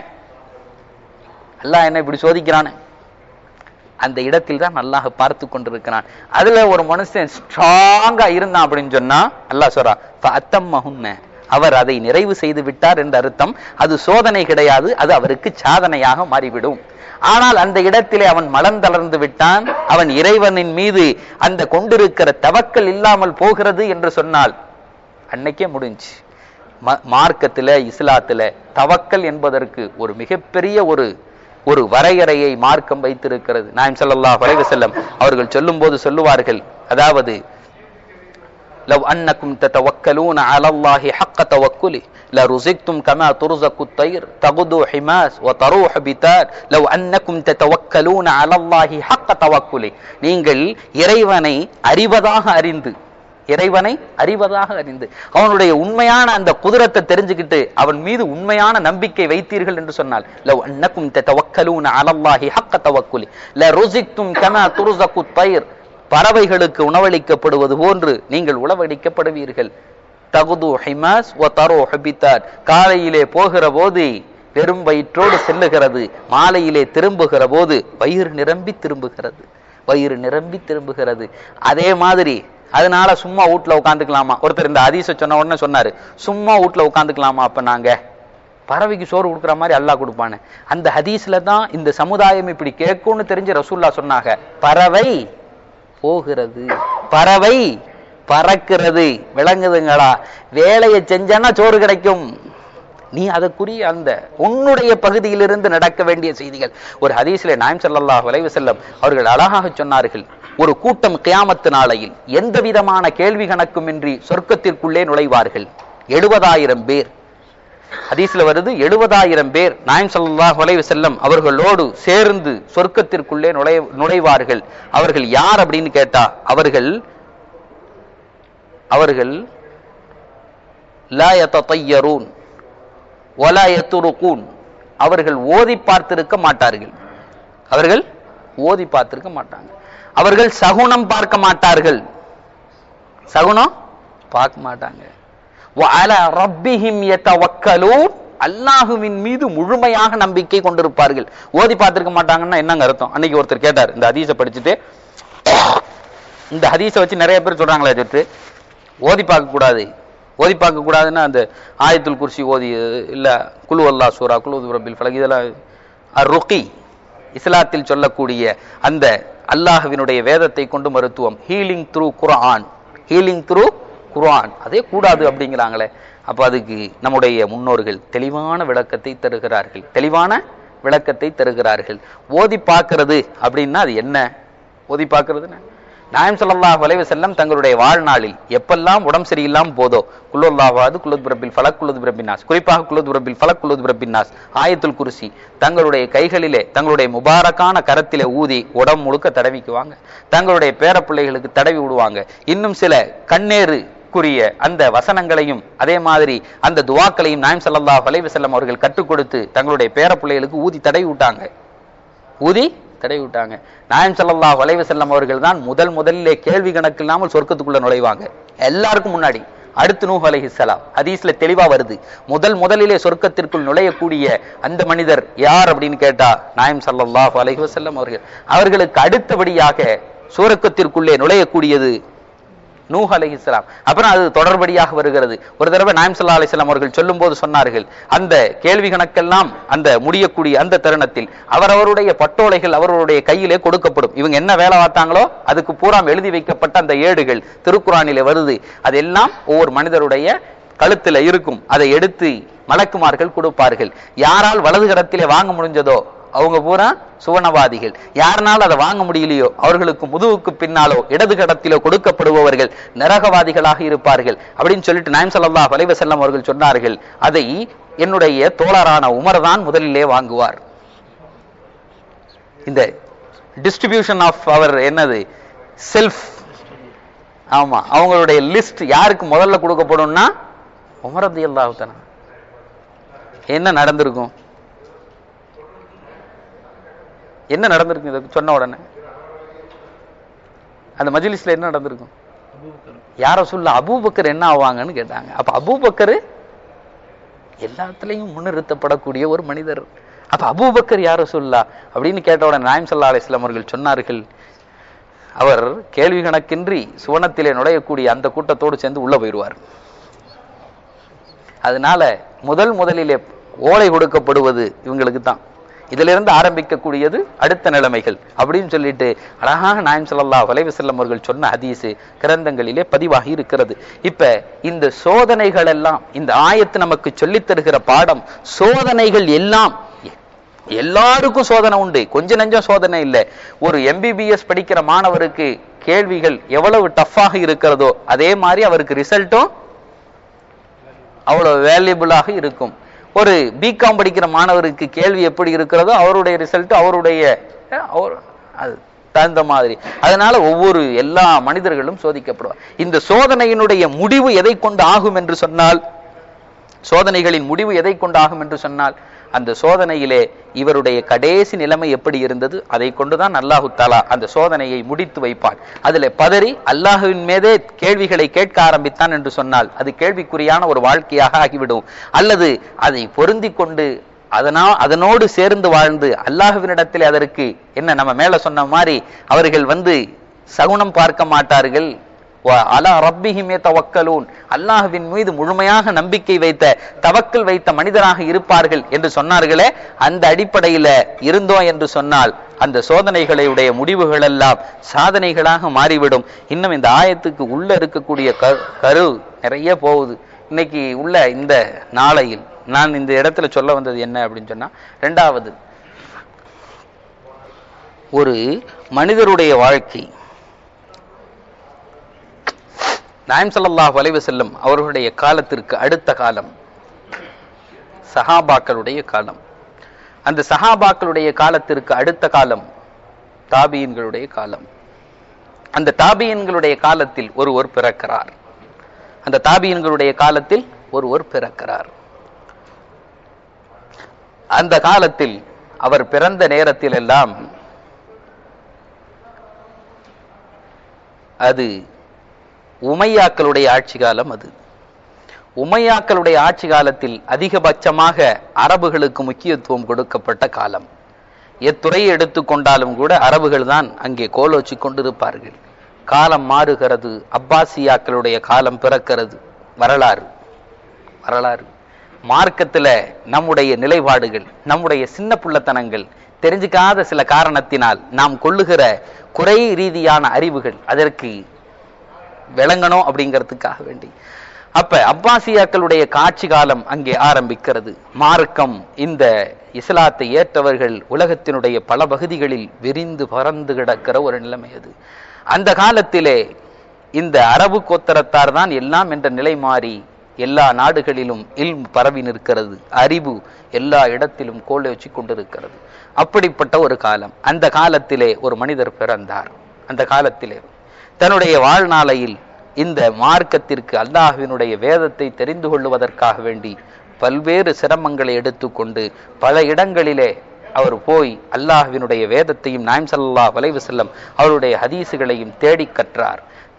அல்லாஹ் என்ன இப்படி சோதிக்கிறானே அந்த இடத்தில் தான் அல்லாஹ் பார்த்து கொண்டிருக்கிறான் அதுல ஒரு மனுஷன் ஸ்ட்ராங்கா இருந்தான் அப்படின்னு சொன்னா அல்லாஹ் சொல்றான் அத்தம்மஹுன்ன அவர் அதை நிறைவு செய்து விட்டார் என்ற அர்த்தம் அது சோதனை கிடையாது அது அவருக்கு சாதனையாக மாறிவிடும் ஆனால் அந்த இடத்திலே அவன் மலம் தளர்ந்து விட்டான் அவன் இறைவனின் மீது அந்த கொண்டிருக்கிற தவக்கல் இல்லாமல் போகிறது என்று சொன்னால் அன்னைக்கே முடிஞ்சு ம- மார்க்கத்துல இஸ்லாத்துல தவக்கல் என்பதற்கு ஒரு மிகப்பெரிய ஒரு ஒரு வரையறையை மார்க்கம் வைத்திருக்கிறது நாயம் ஸல்லல்லாஹு அலைஹி வஸல்லம் அவர்கள் சொல்லும்போது சொல்லுவார்கள் அதாவது لو أنكم تتوكلون على الله حق توكله لرزقتم كما ترزق الطير تغدو حماس وتروح بتار لو أنكم تتوكلون على الله حق توكله நீங்கள் இறைவனை அறிவதாக அறிந்து இறைவனை அறிவதாக அறிந்து அவனுடைய உண்மையான அந்த குதிரத்தை தெரிஞ்சுக்கிட்டு அவன் மீது உண்மையான நம்பிக்கை வைத்தீர்கள் என்று சொன்னால் லவ் அன்னக்கும் தத்தவக்கலூன அலல்லாஹி ஹக்க தவக்குலி ல ருசிக்தும் கமா துருசகு தயிர் பறவைகளுக்கு உணவளிக்கப்படுவது போன்று நீங்கள் உணவளிக்கப்படுவீர்கள் தகுது ஹிமாஸ் ஒ தரோ ஹபித்தார் காலையிலே போகிற போது பெரும் வயிற்றோடு செல்லுகிறது மாலையிலே திரும்புகிற போது வயிறு நிரம்பி திரும்புகிறது வயிறு நிரம்பி திரும்புகிறது அதே மாதிரி அதனால சும்மா வீட்ல உட்காந்துக்கலாமா ஒருத்தர் இந்த ஹதீஸ சொன்ன உடனே சொன்னாரு சும்மா வீட்ல உட்காந்துக்கலாமா அப்ப நாங்க பறவைக்கு சோறு கொடுக்குற மாதிரி அல்லாஹ் கொடுப்பானே அந்த ஹதீஸ்ல தான் இந்த சமுதாயம் இப்படி கேட்கும்னு தெரிஞ்சு ரசூல்லா சொன்னாங்க பறவை போகிறது பறவை பறக்கிறது விளங்குதுங்களா வேலையை செஞ்சனா சோறு கிடைக்கும் நீ அதற்குரிய அந்த உன்னுடைய பகுதியிலிருந்து நடக்க வேண்டிய செய்திகள் ஒரு ஹதீஸ்ல நாயம் ஸல்லல்லாஹு அலைஹி வஸல்லம் அவர்கள் அழகாக சொன்னார்கள் ஒரு கூட்டம் கியாமத்து நாளையில் எந்த விதமான கேள்வி கணக்குமின்றி சொர்க்கத்திற்குள்ளே நுழைவார்கள் எழுபதாயிரம் பேர் ஹதீஸ்ல வருது எழுபதாயிரம் பேர் நாயம் ஸல்லல்லாஹு அலைஹி வஸல்லம் அவர்களோடு சேர்ந்து சொர்க்கத்திற்குள்ளே நுழை நுழைவார்கள் அவர்கள் யார் அப்படின்னு கேட்டா அவர்கள் அவர்கள் லா யததையரூன் வலா யத்துருகூன் அவர்கள் ஓதி பார்த்திருக்க மாட்டார்கள் அவர்கள் ஓதி பார்த்திருக்க மாட்டாங்க அவர்கள் சகுனம் பார்க்க மாட்டார்கள் சகுனம் பார்க்க மாட்டாங்க வஅலா ரப்பிஹிம் யதவக்கலூன் அல்லாஹுவின் மீது முழுமையாக நம்பிக்கை கொண்டிருப்பார்கள் ஓதி பார்த்திருக்க மாட்டாங்கன்னா என்னங்க அர்த்தம் அன்னைக்கு ஒருத்தர் கேட்டார் இந்த ஹதீஸை படிச்சுட்டு இந்த ஹதீஸை வச்சு நிறைய பேர் சொல்றாங்களே சொட்டு ஓதி பார்க்க கூடாது ஓதி பார்க்க கூடாதுன்னா அந்த ஆயத்துல் குர்சி ஓதி இல்ல குழு அல்லா சூரா குழு ரபில் ஃபலக் இதெல்லாம் ருக்கி இஸ்லாத்தில் சொல்லக்கூடிய அந்த அல்லாஹ்வினுடைய வேதத்தை கொண்டு மருத்துவம் healing through Quran healing through Quran அதே கூடாது அப்படிங்கிறாங்களே அப்ப அதுக்கு நம்முடைய முன்னோர்கள் தெளிவான விளக்கத்தை தருகிறார்கள் தெளிவான விளக்கத்தை தருகிறார்கள் ஓதி பார்க்கிறது அப்படின்னா அது என்ன ஓதி பார்க்கிறதுன்னு நாயம் ஸல்லல்லாஹு அலைஹி வஸல்லம் தங்களுடைய வாழ்நாளில் எப்பெல்லாம் உடம்பு சரியில்லாம போதோ குல்லுல்லாஹாது குல்லுத் பிரபில் ஃபலக் குல்லுத் பிரபின்னாஸ் குறிப்பாக குல்லுத் பிரபில் ஃபலக் குல்லுத் பிரபின்னாஸ் ஆயத்துல் குர்சி தங்களுடைய கைகளிலே தங்களுடைய முபாரக்கான கரத்திலே ஊதி உடம்பு முழுக்க தடவிக்குவாங்க தங்களுடைய பேரப்பிள்ளைகளுக்கு தடவி விடுவாங்க இன்னும் சில கண்ணேறு குரிய அந்த வசனங்களையும் அதே மாதிரி அந்த துவாக்களையும் நாயம் ஸல்லல்லாஹு அலைஹி வஸல்லம் அவர்கள் கற்றுக் கொடுத்து தங்களுடைய பேரப்பிள்ளைகளுக்கு ஊதி தடவி விட்டாங்க ஊதி தடவி விட்டாங்க நாயம் ஸல்லல்லாஹு அலைஹி வஸல்லம் அவர்கள் தான் முதல் முதலிலே கேள்வி கணக்கு இல்லாமல் சொர்க்கத்துக்குள்ள நுழைவாங்க எல்லாருக்கும் முன்னாடி அடுத்து நூஹ் அலைஹிஸ்ஸலாம் ஹதீஸ்ல தெளிவா வருது முதல் முதலிலே சொர்க்கத்திற்குள் நுழையக்கூடிய அந்த மனிதர் யார் அப்படின்னு கேட்டா நாயம் ஸல்லல்லாஹு அலைஹி வஸல்லம் அவர்கள் அவர்களுக்கு அடுத்தபடியாக சுவர்க்கத்திற்குள்ளே நுழையக்கூடியது நூஹ் அலைஹிஸ்ஸலாம் அப்புறம் அது தொடர்படியாக வருகிறது ஒரு தடவை நாயம் ஸல்லல்லாஹு அலைஹி வஸல்லம் அவர்கள் சொல்லும்போது சொன்னார்கள் அந்த கேள்வி கணக்கெல்லாம் அந்த முடியக்கூடிய அந்த தருணத்தில் அவரவருடைய பட்டோலைகள் அவர்களுடைய கையிலே கொடுக்கப்படும் இவங்க என்ன வேலை பார்த்தாங்களோ அதுக்கு பூராம் எழுதி வைக்கப்பட்ட அந்த ஏடுகள் திருக்குறானிலே வருது அதெல்லாம் ஒவ்வொரு மனிதருடைய கழுத்துல இருக்கும் அதை எடுத்து மலக்குமார்கள் கொடுப்பார்கள் யாரால் வலது கரத்திலே வாங்க முடிஞ்சதோ அவங்க பூரா சுவனவாதிகள் யாருனால அதை வாங்க முடியலையோ அவர்களுக்கு முதுகுக்கு பின்னாலோ இடது கடத்திலோ கொடுக்கப்படுபவர்கள் நரகவாதிகளாக இருப்பார்கள் அப்படின்னு சொல்லிட்டு நாயம் ஸல்லல்லாஹு அலைஹி வஸல்லம் அவர்கள் சொன்னார்கள் அதை என்னுடைய தோழரான உமர் தான் முதலிலே வாங்குவார் இந்த டிஸ்ட்ரிபியூஷன் ஆஃப் அவர் என்னது செல்ஃப் ஆமா அவங்களுடைய லிஸ்ட் யாருக்கு முதல்ல கொடுக்கப்படும்னா உமர் ரலியல்லாஹு தஆலா என்ன நடந்திருக்கும் என்ன நடந்திருக்கும் இதை சொன்ன உடனே அந்த மஜ்லிஸ்ல என்ன நடந்திருக்கும் யார சொல்ல அபூபக்கர் என்ன ஆவாங்கன்னு கேட்டாங்க அப்ப அபூபக்கர் எல்லாத்துலயும் முன்னிறுத்தப்படக்கூடிய ஒரு மனிதர் அப்ப அபூபக்கர் யார சொல்லா அப்படின்னு கேட்ட உடனே நாயம் சல்லா அலிஸ்லாம் அவர்கள் சொன்னார்கள் அவர் கேள்வி கணக்கின்றி சுவனத்திலே நுழையக்கூடிய அந்த கூட்டத்தோடு சேர்ந்து உள்ள போயிடுவார் அதனால முதல் முதலிலே ஓலை கொடுக்கப்படுவது இவங்களுக்கு தான் இதிலிருந்து ஆரம்பிக்கக்கூடியது அடுத்த நிலைமைகள் அப்படின்னு சொல்லிட்டு அழகாக நாயம் ஸல்லல்லாஹு அலைஹி வஸல்லம் அவர்கள் சொன்ன ஹதீஸ் கிரந்தங்களிலே பதிவாகி இருக்கிறது இப்ப இந்த சோதனைகள் எல்லாம் இந்த ஆயத்து நமக்கு சொல்லித் தருகிற பாடம் சோதனைகள் எல்லாம் எல்லாருக்கும் சோதனை உண்டு கொஞ்ச நஞ்சம் சோதனை இல்லை ஒரு எம்பிபிஎஸ் படிக்கிற மாணவருக்கு கேள்விகள் எவ்வளவு டஃப்பாக இருக்கிறதோ அதே மாதிரி அவருக்கு ரிசல்ட்டும் அவ்வளவு வேல்யூபிளாக இருக்கும் ஒரு பிகாம் படிக்கிற மாணவருக்கு கேள்வி எப்படி இருக்கிறதோ அவருடைய ரிசல்ட் அவருடைய அஹ், அவர் அது தகுந்த மாதிரி அதனால ஒவ்வொரு எல்லா மனிதர்களும் சோதிக்கப்படுவார் இந்த சோதனையினுடைய முடிவு எதை கொண்டு ஆகும் என்று சொன்னால் சோதனைகளின் முடிவு எதை கொண்டு ஆகும் என்று சொன்னால் அந்த சோதனையிலே இவருடைய கடைசி நிலைமை எப்படி இருந்தது அதை கொண்டுதான் அல்லாஹு தாலா அந்த சோதனையை முடித்து வைப்பான் அதுல பதறி அல்லாஹுவின் மீதே கேள்விகளை கேட்க ஆரம்பித்தான் என்று சொன்னால் அது கேள்விக்குறியான ஒரு வாழ்க்கையாக ஆகிவிடும் அல்லது அதை பொருந்தி கொண்டு அதனா அதனோடு சேர்ந்து வாழ்ந்து அல்லாஹுவினிடத்தில் அதற்கு என்ன நம்ம மேல சொன்ன மாதிரி அவர்கள் வந்து சகுனம் பார்க்க மாட்டார்கள் வ- அலா ரப்பிஹிமே தவக்கலூன் அல்லாஹ்வின் மீது முழுமையாக நம்பிக்கை வைத்த தவக்கல் வைத்த மனிதராக இருப்பார்கள் என்று சொன்னார்களே அந்த அடிப்படையில இருந்தோம் என்று சொன்னால் அந்த சோதனைகளுடைய முடிவுகள் எல்லாம் சாதனைகளாக மாறிவிடும் இன்னும் இந்த ஆயத்துக்கு உள்ள இருக்கக்கூடிய கரு கரு நிறைய போகுது இன்னைக்கு உள்ள இந்த நாளையில் நான் இந்த இடத்துல சொல்ல வந்தது என்ன அப்படின்னு சொன்னா ரெண்டாவது ஒரு மனிதருடைய வாழ்க்கை நாயம் ஸல்லல்லாஹு அலைஹி வஸல்லம் அவர்களுடைய காலத்திற்கு அடுத்த காலம் சஹாபாக்களுடைய காலம் அந்த சஹாபாக்களுடைய காலத்திற்கு அடுத்த காலம் தாபியின்களுடைய காலம் அந்த தாபியின்களுடைய காலத்தில் ஒருவர் பிறக்கிறார் அந்த தாபியின்களுடைய காலத்தில் ஒருவர் பிறக்கிறார் அந்த காலத்தில் அவர் பிறந்த நேரத்தில் எல்லாம் அது உமையாக்களுடைய ஆட்சி காலம் அது உமையாக்களுடைய ஆட்சி காலத்தில் அதிகபட்சமாக அரபுகளுக்கு முக்கியத்துவம் கொடுக்கப்பட்ட காலம் எத்துறையை எடுத்துக்கொண்டாலும் கூட அரபுகள் தான் அங்கே கோலோச்சி கொண்டிருப்பார்கள் காலம் மாறுகிறது அப்பாசியாக்களுடைய காலம் பிறக்கிறது வரலாறு வரலாறு மார்க்கத்துல நம்முடைய நிலைப்பாடுகள் நம்முடைய சின்ன புள்ளத்தனங்கள் தெரிஞ்சுக்காத சில காரணத்தினால் நாம் கொள்ளுகிற குறை ரீதியான அறிவுகள் அதற்கு விளங்கணும் அப்படிங்கிறதுக்காக வேண்டி அப்ப அப்பாசியாக்களுடைய காட்சி காலம் அங்கே ஆரம்பிக்கிறது மார்க்கம் இந்த இஸ்லாத்தை ஏற்றவர்கள் உலகத்தினுடைய பல பகுதிகளில் விரிந்து பறந்து கிடக்கிற ஒரு நிலைமை அது அந்த காலத்திலே இந்த அரபு கோத்தரத்தார் தான் எல்லாம் என்ற நிலை மாறி எல்லா நாடுகளிலும் இல்ம் பரவி நிற்கிறது அறிவு எல்லா இடத்திலும் கோலை வச்சு கொண்டிருக்கிறது அப்படிப்பட்ட ஒரு காலம் அந்த காலத்திலே ஒரு மனிதர் பிறந்தார் அந்த காலத்திலே தன்னுடைய வாழ்நாளையில் இந்த மார்க்கத்திற்கு அல்லாஹ்வினுடைய வேதத்தை தெரிந்து கொள்வதற்காக வேண்டி பல்வேறு சிரமங்களை எடுத்துக்கொண்டு பல இடங்களிலே அவர் போய் அல்லாஹ்வினுடைய வேதத்தையும் நாயம் ஸல்லல்லாஹு அலைஹி வஸல்லம் அவருடைய ஹதீஸுகளையும் தேடி கற்றார்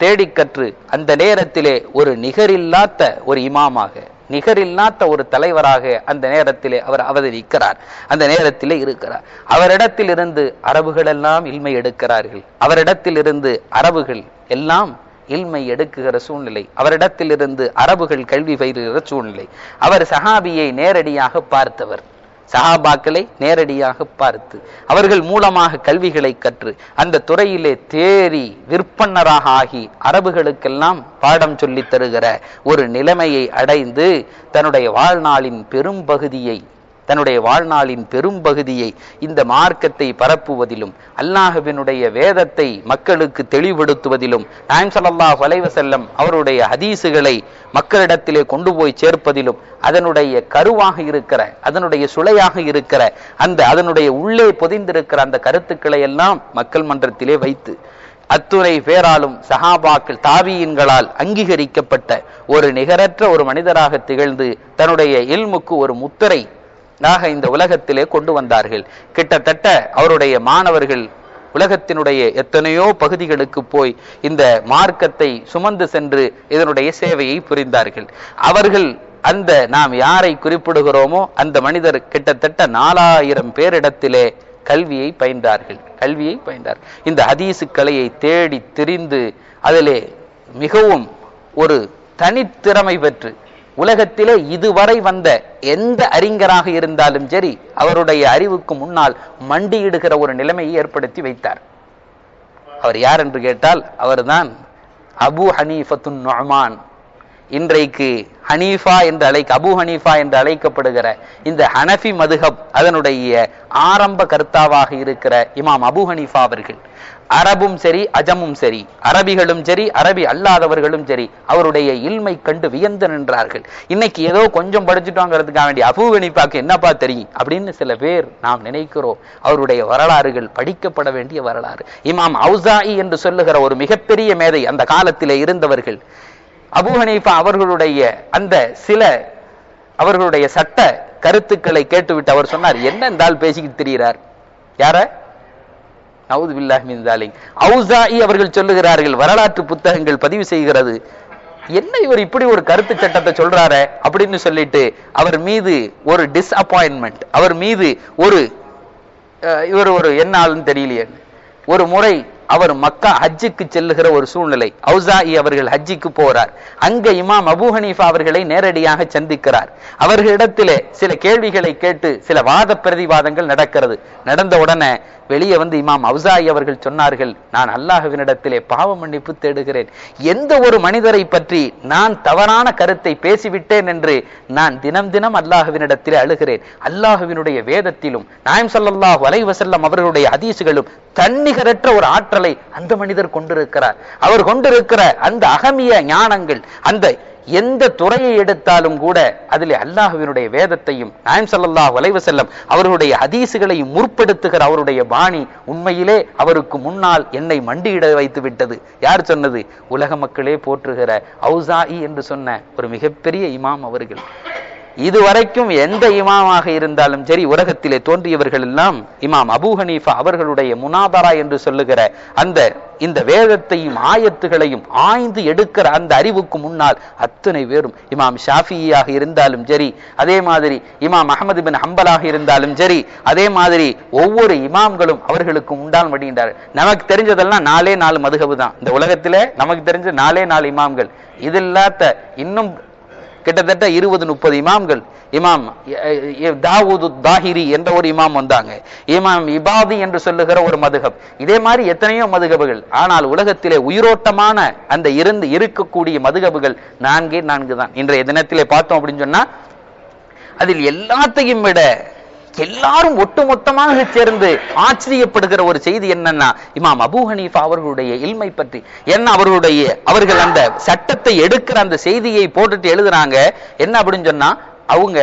தேடிக் கற்று அந்த நேரத்திலே ஒரு நிகரில்லாத ஒரு இமாமாக நிகரில்லாத ஒரு தலைவராக அந்த நேரத்திலே அவர் அவதரிக்கிறார் அந்த நேரத்திலே இருக்கிறார் அவரிடத்தில் இருந்து அரபுகள் எல்லாம் இல்மை எடுக்கிறார்கள் அவரிடத்தில் இருந்து அரபுகள் எல்லாம் இல்மை எடுக்குகிற சூழ்நிலை அவரிடத்தில் இருந்து அரபுகள் கல்வி பயிலுகிற சூழ்நிலை அவர் சஹாபியை நேரடியாக பார்த்தவர் சஹாபாக்களை நேரடியாக பார்த்து அவர்கள் மூலமாக கல்விகளை கற்று அந்த துறையிலே தேறி விற்பன்னராக ஆகி அரபுகளுக்கெல்லாம் பாடம் சொல்லித் தருகிற ஒரு நிலைமையை அடைந்து தன்னுடைய வாழ்நாளின் பெரும் பகுதியை தன்னுடைய வாழ்நாளின் பெரும் பகுதியை இந்த மார்க்கத்தை பரப்புவதிலும் அல்லாஹுவினுடைய வேதத்தை மக்களுக்கு தெளிவுபடுத்துவதிலும் நாயம் ஸல்லல்லாஹு அலைஹி வஸல்லம் அவருடைய ஹதீசுகளை மக்களிடத்திலே கொண்டு போய் சேர்ப்பதிலும் அதனுடைய கருவாக இருக்கிற அதனுடைய சுளையாக இருக்கிற அந்த அதனுடைய உள்ளே பொதிந்திருக்கிற அந்த கருத்துக்களை எல்லாம் மக்கள் மன்றத்திலே வைத்து அத்துணை பேராலும் சஹாபாக்கள் தாபியின்களால் அங்கீகரிக்கப்பட்ட ஒரு நிகரற்ற ஒரு மனிதராக திகழ்ந்து தன்னுடைய இல்முக்கு ஒரு முத்திரை ஆக இந்த உலகத்திலே கொண்டு வந்தார்கள் கிட்டத்தட்ட அவருடைய மாணவர்கள் உலகத்தினுடைய எத்தனையோ பகுதிகளுக்கு போய் இந்த மார்க்கத்தை சுமந்து சென்று இதனுடைய சேவையை புரிந்தார்கள் அவர்கள் அந்த நாம் யாரை குறிப்பிடுகிறோமோ அந்த மனிதர் கிட்டத்தட்ட நாலாயிரம் பேரிடத்திலே கல்வியை பயின்றார்கள் கல்வியை பயின்றார் இந்த ஹதீசு கலையை தேடி திரிந்து அதிலே மிகவும் ஒரு தனித்திறமை பெற்று உலகத்திலே இதுவரை வந்த எந்த அறிஞராக இருந்தாலும் சரி அவருடைய அறிவுக்கு முன்னால் மண்டியிடுகிற ஒரு நிலைமையை ஏற்படுத்தி வைத்தார் அவர் யார் என்று கேட்டால் அவர்தான் அபு ஹனீஃபத்துன் நொஹ்மான் இன்றைக்கு ஹனீஃபா என்று அழைக்க அபு ஹனீஃபா என்று அழைக்கப்படுகிற இந்த ஹனஃபி மதுஹப் அதனுடைய ஆரம்ப கர்த்தாவாக இருக்கிற இமாம் அபு ஹனீஃபா அவர்கள் அரபும் சரி அஜமும் சரி அரபிகளும் சரி அரபி அல்லாதவர்களும் சரி அவருடைய இல்மை கண்டு வியந்து நின்றார்கள் இன்னைக்கு ஏதோ கொஞ்சம் படிச்சுட்டோங்கிறதுக்காக வேண்டிய அபு ஹனீஃபாக்கு என்னப்பா தெரியும் அப்படின்னு சில பேர் நாம் நினைக்கிறோம் அவருடைய வரலாறுகள் படிக்கப்பட வேண்டிய வரலாறு இமாம் அவுசாயி என்று சொல்லுகிற ஒரு மிகப்பெரிய மேதை அந்த காலத்திலே இருந்தவர்கள் அபு ஹனீஃபா அவர்களுடைய அந்த சில அவர்களுடைய சட்ட கருத்துக்களை கேட்டுவிட்டு அவர் சொன்னார் என்ன இருந்தால் பேசிக்கிட்டு திரிகிறார் யார நவுது பில்லாஹ் மின் தாலிக் அவுசாயி அவர்கள் சொல்லுகிறார்கள் வரலாற்று புத்தகங்கள் பதிவு செய்கிறது என்ன இவர் இப்படி ஒரு கருத்து சட்டத்தை சொல்றாரே அப்படின்னு சொல்லிட்டு அவர் மீது ஒரு டிஸ்அப்பாயின்மெண்ட் அவர் மீது ஒரு அஹ், இவர் ஒரு என்ன ஆளுன்னு தெரியலையே ஒரு முறை அவர் மக்கா ஹஜ்ஜுக்கு செல்லுகிற ஒரு சூழ்நிலை அவுசாயி அவர்கள் ஹஜ்ஜிக்கு போறார் அங்க இமாம் அபூ ஹனீஃபா அவர்களை நேரடியாக சந்திக்கிறார் அவர்களிடத்திலே சில கேள்விகளை கேட்டு சில வாத பிரதிவாதங்கள் நடக்கிறது நடந்த உடனே வெளியே வந்து இமாம் அவுசாயி அவர்கள் சொன்னார்கள் நான் அல்லாஹ்வினிடத்திலே பாவ மன்னிப்பு தேடுகிறேன் எந்த ஒரு மனிதரை பற்றி நான் தவறான கருத்தை பேசிவிட்டேன் என்று நான் தினம் தினம் அல்லாஹ்வினிடத்திலே அழுகிறேன் அல்லாஹ்வினுடைய வேதத்திலும் நாயம் ஸல்லல்லாஹு அலைஹி வஸல்லம் அவர்களுடைய ஹதீசுகளும் தன்னிகரற்ற ஒரு ஆற்றலை அந்த மனிதர் கொண்டிருக்கிறார் அவர் கொண்டிருக்கிற அந்த அகமிய ஞானங்கள் அந்த எந்த துறையை எடுத்தாலும் கூட அதிலே அல்லாஹ்வினுடைய வேதத்தையும் நாயம் ஸல்லல்லாஹு அலைஹி வஸல்லம் அவர்களுடைய ஹதீசுகளையும் முற்படுத்துகிற அவருடைய பாணி உண்மையிலே அவருக்கு முன்னால் என்னை மண்டியிட வைத்து விட்டது யார் சொன்னது உலக மக்களே போற்றுகிற அவுசாயி என்று சொன்ன ஒரு மிகப்பெரிய இமாம் அவர்கள் இதுவரைக்கும் எந்த இமாமாக இருந்தாலும் சரி உலகத்திலே தோன்றியவர்கள் எல்லாம் இமாம் அபூ ஹனீஃபா அவர்களுடைய முனாதரா என்று சொல்லுகிற அந்த இந்த வேதத்தையும் ஆயத்துகளையும் ஆய்ந்து எடுக்கிற அந்த அறிவுக்கு முன்னால் அத்தனை பேரும் இமாம் ஷாஃபியாக இருந்தாலும் சரி அதே மாதிரி இமாம் அஹமது பின் ஹம்பலாக இருந்தாலும் சரி அதே மாதிரி ஒவ்வொரு இமாம்களும் அவர்களுக்கு உண்டால் மடிகின்றார் நமக்கு தெரிஞ்சதெல்லாம் நாலே நாலு மதுகபு தான் இந்த உலகத்திலே நமக்கு தெரிஞ்ச நாலே நாலு இமாம்கள் இது இல்லாத இன்னும் கிட்டத்தட்ட இருபது முப்பது இமாம்கள் இமாம் தாவூது தாஹிரி என்ற ஒரு இமாம் வந்தாங்க இமாம் இபாதி என்று சொல்லுகிற ஒரு மதுகப் இதே மாதிரி எத்தனையோ மதுகபுகள் ஆனால் உலகத்திலே உயிரோட்டமான அந்த இருந்து இருக்கக்கூடிய மதுகபுகள் நான்கே நான்கு தான் இன்றைய தினத்திலே பார்த்தோம் அப்படின்னு சொன்னா அதில் எல்லாத்தையும் விட எல்லாரும் ஒட்டுமொத்தமாக சேர்ந்து ஆச்சரியப்படுகிற ஒரு செய்தி என்னன்னா இமாம் அபூ ஹனீஃபா அவர்களுடைய இல்மை பற்றி என்ன அவர்களுடைய அவர்கள் அந்த சட்டத்தை எடுக்கிற அந்த செய்தியை போட்டுட்டு எழுதுறாங்க என்ன அப்படின்னு சொன்னா அவங்க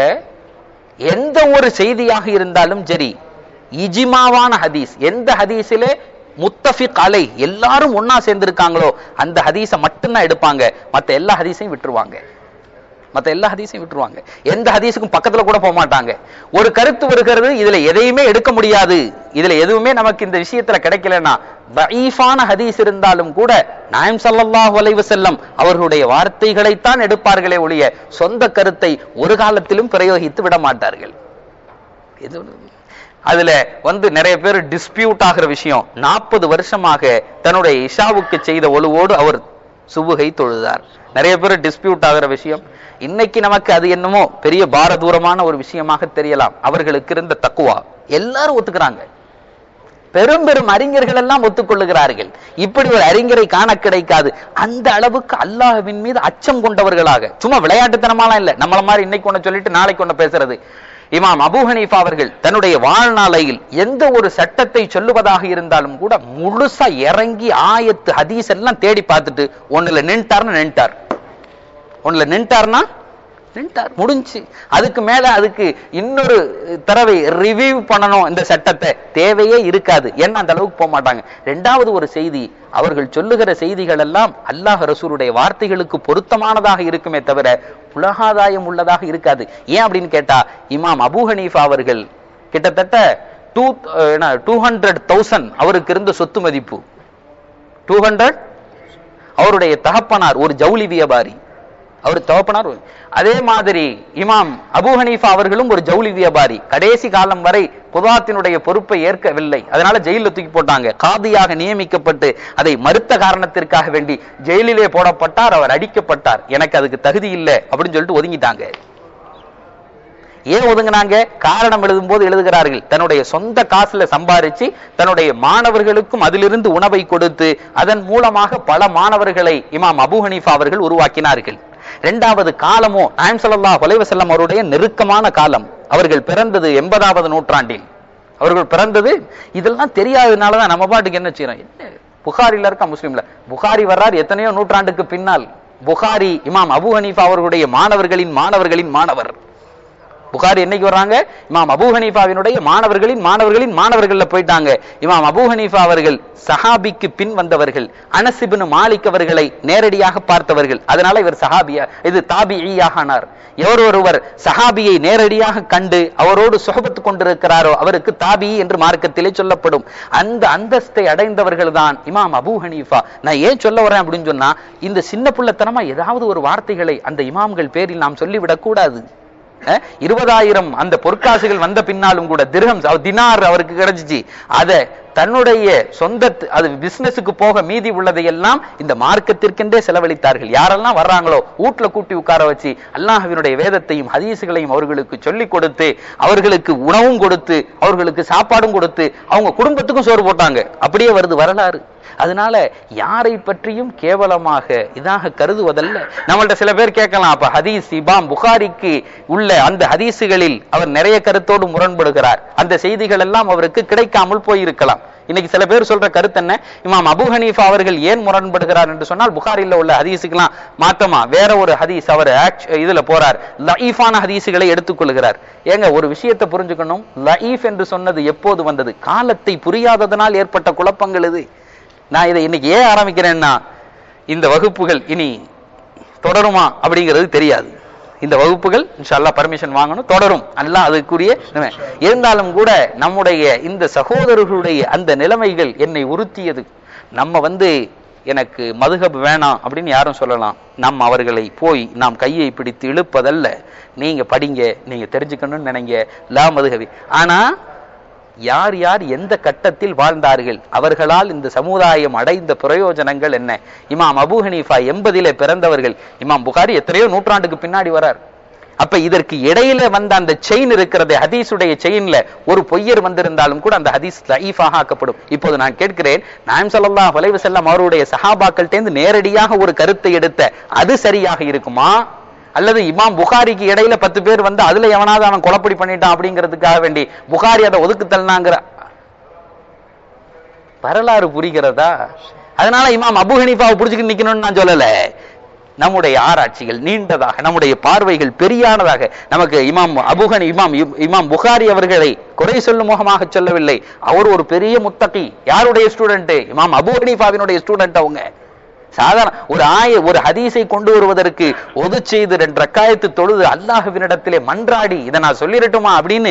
எந்த ஒரு செய்தியாக இருந்தாலும் சரி இஜிமாவான ஹதீஸ் எந்த ஹதீஸிலே முத்தஃபிக் அலை எல்லாரும் ஒன்னா சேர்ந்திருக்காங்களோ அந்த ஹதீஸை மட்டும்தான் எடுப்பாங்க மத்த எல்லா ஹதீஸையும் விட்டுருவாங்க மத்த எல்லா ஹதீஸையும் விட்டுருவாங்க எந்த ஹதீஸுக்கும் பக்கத்துல கூட போக மாட்டாங்க ஒரு கருத்து வருகிறது இதுல எதையுமே எடுக்க முடியாது இதுல எதுவுமே நமக்கு இந்த விஷயத்துல கிடைக்கலன்னா தஈஃபான ஹதீஸ் இருந்தாலும் கூட நாயம் ஸல்லல்லாஹு அலைஹி வஸல்லம் அவர்களுடைய வார்த்தைகளைத்தான் எடுப்பார்களே ஒழிய சொந்த கருத்தை ஒரு காலத்திலும் பிரயோகித்து விட மாட்டார்கள் இது ஒண்ணு. அதுல வந்து நிறைய பேர் டிஸ்பியூட் ஆகிற விஷயம் நாற்பது வருஷமாக தன்னுடைய இஷாவுக்கு செய்த ஒழுவோடு அவர் சுபுகை தொழுதார் நிறைய பேர் டிஸ்பியூட் ஆகிற விஷயம் இன்னைக்கு நமக்கு அது என்னமோ பெரிய பாரதூரமான ஒரு விஷயமாக தெரியலாம் அவர்களுக்கு இருந்த தக்குவா எல்லாரும் ஒத்துக்கிறாங்க பெரும் பெரும் அறிஞர்கள் எல்லாம் ஒத்துக்கொள்ளுகிறார்கள் இப்படி ஒரு அறிஞரை காண கிடைக்காது அந்த அளவுக்கு அல்லாஹ்வின் மீது அச்சம் கொண்டவர்களாக சும்மா விளையாட்டுத்தனமாலாம் இல்ல நம்மள மாதிரி இன்னைக்கு ஒண்ணு சொல்லிட்டு நாளைக்கு ஒண்ணு பேசுறது இமாம் அபூ ஹனீஃபா அவர்கள் தன்னுடைய வாழ்நாளையில் எந்த ஒரு சட்டத்தை சொல்லுவதாக இருந்தாலும் கூட முழுசா இறங்கி ஆயத்து ஹதீஸ் எல்லாம் தேடி பார்த்துட்டு ஒண்ணுல நின்ட்டார்னு நின்ட்டார் ஒண்ணுல நின்ட்டார்னா நின்ட்டார் முடிஞ்சு அதுக்கு மேல அதுக்கு இன்னொரு தடவை ரிவ்யூ பண்ணணும் இந்த சட்டத்தை தேவையே இருக்காது ஏன்னா அந்த அளவுக்கு போக மாட்டாங்க ரெண்டாவது ஒரு செய்தி அவர்கள் சொல்லுகிற செய்திகள் எல்லாம் அல்லாஹ் ரசூலுடைய வார்த்தைகளுக்கு பொருத்தமானதாக இருக்குமே தவிர உலகாதாயம் உள்ளதாக இருக்காது ஏன் அப்படின்னு கேட்டா இமாம் அபூ ஹனீஃபா அவர்கள் கிட்டத்தட்ட டூ டூ ஹண்ட்ரட் தௌசண்ட் அவருக்கு இருந்த சொத்து மதிப்பு டூ ஹண்ட்ரட் அவருடைய தகப்பனார் ஒரு ஜவுளி வியாபாரி அவர் தகப்பனார் ஒரு- அதே மாதிரி இமாம் அபூ ஹனீஃபா அவர்களும் ஒரு ஜவுளி வியாபாரி கடைசி காலம் வரை புதாத்தினுடைய பொறுப்பை ஏற்கவில்லை அதனால ஜெயில தூக்கி போட்டாங்க காதியாக நியமிக்கப்பட்டு அதை மறுத்த காரணத்திற்காக வேண்டி ஜெயிலிலே போடப்பட்டார் அவர் அடிக்கப்பட்டார் எனக்கு அதுக்கு தகுதி இல்லை அப்படின்னு சொல்லிட்டு ஒதுங்கிட்டாங்க ஏன் ஒதுங்கினாங்க காரணம் எழுதும் போது எழுதுகிறார்கள் தன்னுடைய சொந்த காசுல சம்பாரிச்சு தன்னுடைய மாணவர்களுக்கும் அதிலிருந்து உணவை கொடுத்து அதன் மூலமாக பல மாணவர்களை இமாம் அபூ ஹனீஃபா அவர்கள் உருவாக்கினார்கள் இரண்டாவது காலமோ நாயம் ஸல்லல்லாஹு அலைஹி வஸல்லம் அவருடைய நெருக்கமான காலம் அவர்கள் பிறந்தது எண்பதாவது நூற்றாண்டில் அவர்கள் பிறந்தது இதெல்லாம் தெரியாததுனாலதான் நம்ம பாட்டுக்கு என்ன செய்யறோம் என்ன புகாரில இருக்கா முஸ்லிம்ல புகாரி வர்றார் எத்தனையோ நூற்றாண்டுக்கு பின்னால் புகாரி இமாம் அபூ ஹனீஃபா அவர்களுடைய மாணவர்களின் மாணவர்களின் மாணவர் புகாரி என்னைக்கு வர்றாங்க இமாம் அபூ ஹனீஃபாவினுடைய மாணவர்களின் மாணவர்களின் மாணவர்கள்ல போயிட்டாங்க இமாம் அபூ ஹனீஃபா அவர்கள் சஹாபிக்கு பின் வந்தவர்கள் அனஸ் இப்னு மாலிக் அவர்களை நேரடியாக பார்த்தவர்கள் அதனால இவர் சஹாபியா இது தாபிஈயாக ஆனார் எவர் ஒருவர் சஹாபியை நேரடியாக கண்டு அவரோடு சுகபத்து கொண்டிருக்கிறாரோ அவருக்கு தாபி என்று மார்க்கத்திலே சொல்லப்படும் அந்த அந்தஸ்தை அடைந்தவர்கள் தான் இமாம் அபூ ஹனீஃபா நான் ஏன் சொல்ல வரேன் அப்படின்னு சொன்னா இந்த சின்ன புள்ளத்தனமா ஏதாவது ஒரு வார்த்தைகளை அந்த இமாம்கள் பேரில் நாம் சொல்லிவிடக் கூடாது அஹ், இருபதாயிரம் அந்த பொற்காசுகள் வந்த பின்னாலும் கூட திர்ஹம் தினார் அவருக்கு கிடைச்சிச்சு அத தன்னுடைய சொந்த அது பிசினஸுக்கு போக மீதி உள்ளதை எல்லாம் இந்த மார்க்கத்திற்கென்றே செலவழித்தார்கள் யாரெல்லாம் வர்றாங்களோ வீட்டுல கூட்டி உட்கார வச்சு அல்லாஹ்வினுடைய வேதத்தையும் ஹதீசுகளையும் அவர்களுக்கு சொல்லிக் கொடுத்து அவர்களுக்கு உணவும் கொடுத்து அவர்களுக்கு சாப்பாடும் கொடுத்து அவங்க குடும்பத்துக்கும் சோறு போட்டாங்க அப்படியே வருது வரலாறு அதனால யாரை பற்றியும் கேவலமாக இதாக கருதுவதல்ல நம்மள்ட்ட சில பேர் கேட்கலாம் அப்ப ஹதீஸ் இமாம் புகாரிக்கு உள்ள அந்த ஹதீசுகளில் அவர் நிறைய கருத்தோடு முரண்படுகிறார் அந்த செய்திகள் எல்லாம் அவருக்கு கிடைக்காமல் போயிருக்கலாம் இன்னைக்கு சில பேர் சொல்ற கருத்து என்ன இமாம் அபு ஹனீஃபா அவர்கள் ஏன் முரண்படுகிறார் என்று சொன்னால் புகாரில உள்ள ஹதீஸுக்கெல்லாம் மாற்றமா வேற ஒரு ஹதீஸ் அவர் actu- இதுல போறார் லஈஃபான ஹதீஸுகளை எடுத்துக்கொள்கிறார் ஏங்க ஒரு விஷயத்தை புரிஞ்சுக்கணும் லஈஃப் என்று சொன்னது எப்போது வந்தது காலத்தை புரியாததனால் ஏற்பட்ட குழப்பங்கள் இது நான் இதை இன்னைக்கு ஏன் ஆரம்பிக்கிறேன்னா இந்த வகுப்புகள் இனி தொடருமா அப்படிங்கிறது தெரியாது இந்த வகுப்புகள் இன்ஷால்லா பர்மிஷன் வாங்கணும் தொடரும் அல்லாஹ் அதுக்குரிய நிலைமை. இருந்தாலும் கூட நம்முடைய இந்த சகோதரர்களுடைய அந்த நிலைமைகள் என்னை உறுத்தியது நம்ம வந்து எனக்கு மதுகப் வேணாம் அப்படின்னு யாரும் சொல்லலாம் நம்ம அவர்களை போய் நாம் கையை பிடித்து இழுப்பதல்ல நீங்க படிங்க நீங்க தெரிஞ்சுக்கணும்னு நினைங்க லா மதுகவி ஆனா யார் யார் எந்த கட்டத்தில் வாழ்ந்தார்கள் அவர்களால் இந்த சமுதாயம் அடைந்த பிரயோஜனங்கள் என்ன இமாம் அபூ ஹனீஃபா எண்பதிலே பிறந்தவர்கள் இமாம் புகாரி எத்தனையோ நூற்றாண்டுக்கு பின்னாடி வரார் அப்ப இதற்கு இடையில வந்த அந்த செயின் இருக்கிறது ஹதீஸுடைய செயின்ல ஒரு பொய்யர் வந்திருந்தாலும் கூட அந்த ஹதீஸ் லஈஃபாக ஆக்கப்படும் இப்போது நான் கேட்கிறேன் நாயம் ஸல்லல்லாஹு அலைஹி வஸல்லம் அவருடைய சஹாபாக்கள்கிட்ட நேரடியாக ஒரு கருத்தை எடுத்த அது சரியாக இருக்குமா அல்லது இமாம் புகாரிக்கு இடையில பத்து பேர் வந்து அதுல எவனாவது அவன் கொலப்படி பண்ணிட்டான் அப்படிங்கிறதுக்காக வேண்டி புகாரி அதை ஒதுக்கு தள்ளினாங்கிற வரலாறு புரிகிறதா அதனால இமாம் அபு ஹனீஃபாவை புடிச்சுக்கிட்டு நிக்கணும்னு நான் சொல்லல நம்முடைய ஆராய்ச்சிகள் நீண்டதாக நம்முடைய பார்வைகள் பெரியானதாக நமக்கு இமாம் அபுஹனி இமாம் இப்- இமாம் புகாரி அவர்களை குறை சொல்லும் முகமாக சொல்லவில்லை அவர் ஒரு பெரிய முத்தகி யாருடைய ஸ்டூடெண்ட் இமாம் அபு ஹனீஃபாவினுடைய ஸ்டூடெண்ட் அவங்க சாதாரண ஒரு ஆய ஒரு ஹதீஸை கொண்டு வருவதற்கு ஒது செய்து ரெண்டு ரக்காயத்து தொழுது அல்லாஹ்வினிடத்திலே மன்றாடி இதை நான் சொல்லிடட்டுமா அப்படின்னு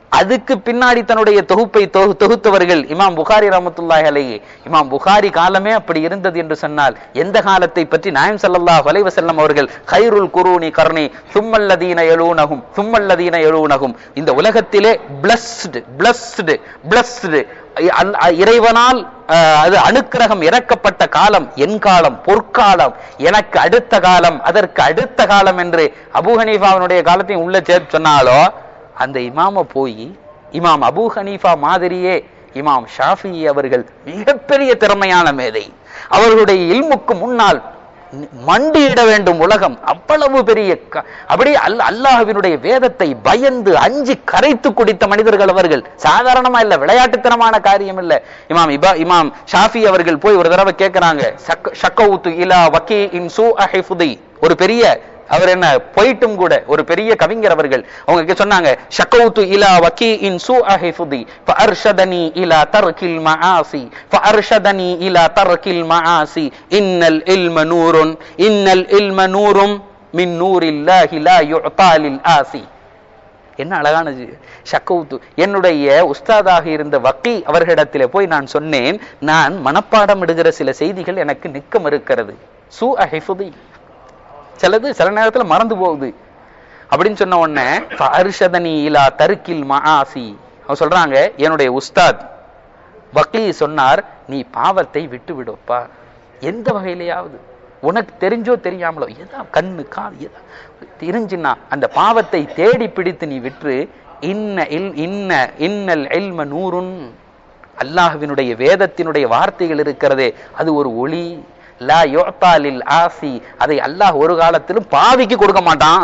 அதுக்கு பின்னாடி தன்னுடைய தொகுப்பை தொகு தொகுத்தவர்கள் இமாம் புகாரி ரஹமத்துல்லாஹி அலைஹி இமாம் புகாரி காலமே அப்படி இருந்தது என்று சொன்னால் எந்த காலத்தை பற்றி நாயம் ஸல்லல்லாஹு அலைஹி வஸல்லம் அவர்கள் கைருல் குரூனி கர்ணி சும்மல்லதீன எழுனகும் சும்மல்லதீன எழுனகும் இந்த உலகத்திலே பிளஸ்டு பிளஸ்டு பிளஸ்டு இறைவனால் அஹ், அது அனுக்கிரகம் இறக்கப்பட்ட காலம் என் காலம் பொற்காலம் எனக்கு அடுத்த காலம் அதற்கு அடுத்த காலம் என்று அபூ ஹனீஃபாவினுடைய காலத்தையும் உள்ள சேர்த்து சொன்னாலோ அந்த இமாம போய் இமாம் அபூ ஹனீஃபா மாதிரியே இமாம் ஷாஃபி அவர்கள் மிகப்பெரிய திறமையான மேதை அவர்களுடைய இல்முக்கு முன்னால் மண்டியிட வேண்டும் உலகம் அவ்வளவு பெரிய க- அப்படியே அல் அல்லாஹ்வினுடைய வேதத்தை பயந்து அஞ்சி கரைத்து குடித்த மனிதர்கள் அவர்கள் சாதாரணமா இல்ல விளையாட்டுத்தனமான காரியம் இல்ல இமாம் இபா இமாம் ஷாஃபி அவர்கள் போய் ஒரு தடவை கேட்கிறாங்க ஷக்க- ஷக்கவுத்து இலா வக்கீ இன் சூ அஹிஃபுதி ஒரு பெரிய அவர் என்ன போயிட்டும் கூட ஒரு பெரிய கவிஞர் அவர்கள் அவங்க கே- சொன்னாங்க ஷக்கவுத்து இலா வக்கீ இன் சூ அஹிஃபுதி ஃபஅர்ஷதனி இலா தர்கில் மஆசி ஃபஅர்ஷதனி இலா தர்கில் மஆசி இன்னல் இல்ம நூருன் இன்னல் இல்ம நூரும் மின் நூரில்லாஹி லா யுஅதா லில் ஆசி என்ன அழகானது ஷக்கவுத்து என்னுடைய உஸ்தாதாக இருந்த வக்கி அவர்களிடத்திலே போய் நான் சொன்னேன் நான் மனப்பாடம் இடுகிற சில செய்திகள் எனக்கு நிக்கம் இருக்கிறது சூ அஹிஃபுதி சிலது சில நேரத்துல மறந்து போகுது அப்படின்னு சொன்ன உடனே அரிஷதனி இலா தருக்கில் மஆசி அவங்க சொல்றாங்க என்னுடைய உஸ்தாத் வக்கீ சொன்னார் நீ பாவத்தை விட்டு விடுப்பா எந்த வகையிலேயாவது உனக்கு தெரிஞ்சோ தெரியாமலோ ஏதா கண்ணு காது ஏதா தெரிஞ்சுன்னா அந்த பாவத்தை தேடி பிடித்து நீ விற்று இன்ன இல் இன்ன இன்னல் இல்ம நூறுன் அல்லாஹ்வினுடைய வேதத்தினுடைய வார்த்தைகள் இருக்கிறதே அது ஒரு ஒளி லா யுஅதா லில் ஆசி அதை அல்லாஹ் ஒரு காலத்திலும் பாவிக்கு கொடுக்க மாட்டான்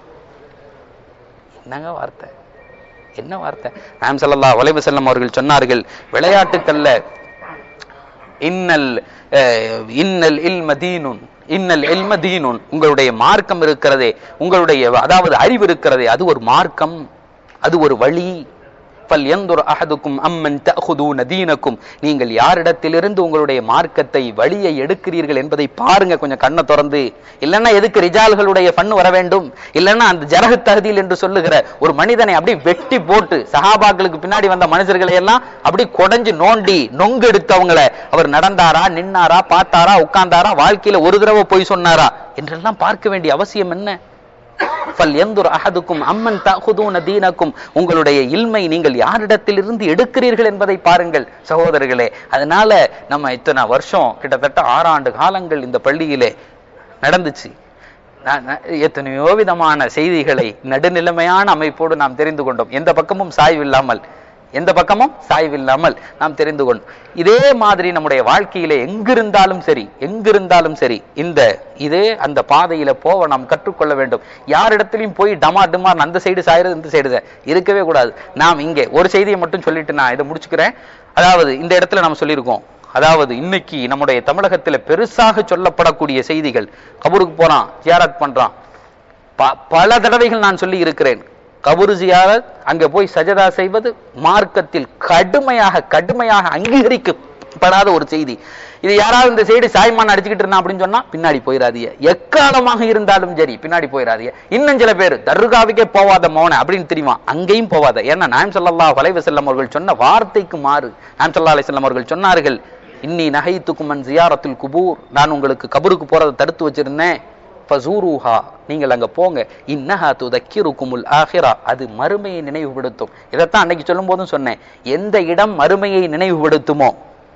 என்னங்க வார்த்தை என்ன வார்த்தை நாயம் ஸல்லல்லாஹு அலைஹி வஸல்லம் அவர்கள் சொன்னார்கள் விளையாட்டுக்கல்ல இன்னல் அஹ், இன்னல் இல்ம தீனுன் இன்னல் இல்ம தீனுன் உங்களுடைய மார்க்கம் இருக்கிறதே உங்களுடைய அதாவது அறிவு இருக்கிறதே அது ஒரு மார்க்கம் அது ஒரு வழி ஃபல் யந்துர் அஹதுக்கும் அம்மன் தஅخذون தீனக்கும் நீங்கள் யாரிடத்திலிருந்து உங்களுடைய மார்க்கத்தை வழியை எடுக்கிறீர்கள் என்பதை பாருங்க கொஞ்சம் கண்ணை திறந்து இல்லைன்னா எதுக்கு ரிஜால்களுடைய பண்ணு வர வேண்டும் இல்லைன்னா அந்த ஜரகு தகுதியில் என்று சொல்லுகிற ஒரு மனிதனை அப்படியே வெட்டி போட்டு சஹாபாக்களுக்கு பின்னாடி வந்த மனுஷர்களை எல்லாம் அப்படி குடஞ்சு நோண்டி நொங்கு எடுத்தவங்கள அவர் நடந்தாரா நின்னாரா பார்த்தாரா உட்கார்ந்தாரா வாழ்க்கையில ஒரு தடவை போய் சொன்னாரா என்றெல்லாம் பார்க்க வேண்டிய அவசியம் என்ன ஃபல்யந்துர் அஹதுக்கும் அம்மன் தஅخذون தீனக்கும் உங்களுடைய இல்மை நீங்கள் யாரிடத்திலிருந்து எடுக்கிறீர்கள் என்பதை பாருங்கள் சகோதரர்களே அதனால நம்ம இத்தனை வருஷம் கிட்டத்தட்ட ஆறாண்டு காலங்கள் இந்த பள்ளியிலே நடந்துச்சு நான் நான் எத்தனையோ விதமான செய்திகளை நடுநிலைமையான அமைப்போடு நாம் தெரிந்து கொண்டோம் எந்த பக்கமும் சாய்வில்லாமல் எந்த பக்கமும் சாய்வில்லாமல் நாம் தெரிந்து கொண்டோம் இதே மாதிரி நம்முடைய வாழ்க்கையிலே எங்கிருந்தாலும் சரி எங்கிருந்தாலும் சரி இந்த இதே அந்த பாதையில போக நாம் கற்றுக்கொள்ள வேண்டும் யாரிடத்திலையும் போய் டமா டிமார் அந்த சைடு சாயிறது இந்த சைடு இருக்கவே கூடாது நாம் இங்கே ஒரு செய்தியை மட்டும் சொல்லிட்டு நான் இதை முடிச்சுக்கிறேன் அதாவது இந்த இடத்துல நம்ம சொல்லியிருக்கோம் அதாவது இன்னைக்கு நம்முடைய தமிழகத்துல பெருசாக சொல்லப்படக்கூடிய செய்திகள் கபூருக்கு போறான் ஜியாரத் பண்றான் ப- பல தடவைகள் நான் சொல்லி இருக்கிறேன் கபூர் ஜியாரத் அங்க போய் சஜதா செய்வது மார்க்கத்தில் கடுமையாக கடுமையாக அங்கீகரிக்கப்படாத ஒரு செய்தி இது யாராவது இந்த சைடு சாய்மான் அடிச்சுக்கிட்டு இருந்தா அப்படின்னு சொன்னா பின்னாடி போயிடாதீங்க எக்காலமாக இருந்தாலும் சரி பின்னாடி போயிடாதீங்க இன்னும் சில பேர் தர்காவுக்கே போவாத மோன அப்படின்னு தெரியுமா அங்கேயும் போவாத ஏன்னா நாயம் ஸல்லல்லாஹு அலைஹி வஸல்லம் அவர்கள் சொன்ன வார்த்தைக்கு மாறு நாயம் ஸல்லல்லாஹு அலைஹி வஸல்லம் அவர்கள் சொன்னார்கள் இன்னி நகைத்துக்கும் மன் ஜியாரத்துல் குபூர் நான் உங்களுக்கு கபருக்கு போறதை தடுத்து வச்சிருந்தேன் ஃபசூருஹா நீங்கள் அங்க போங்க இன்னஹா துதக்கிருக்குமுல் ஆஹிரா அது மறுமையை நினைவுபடுத்தும் இதைத்தான் அன்னைக்கு சொல்லும் போதும் சொன்னேன் எந்த இடம் மறுமையை நினைவுபடுத்துமோ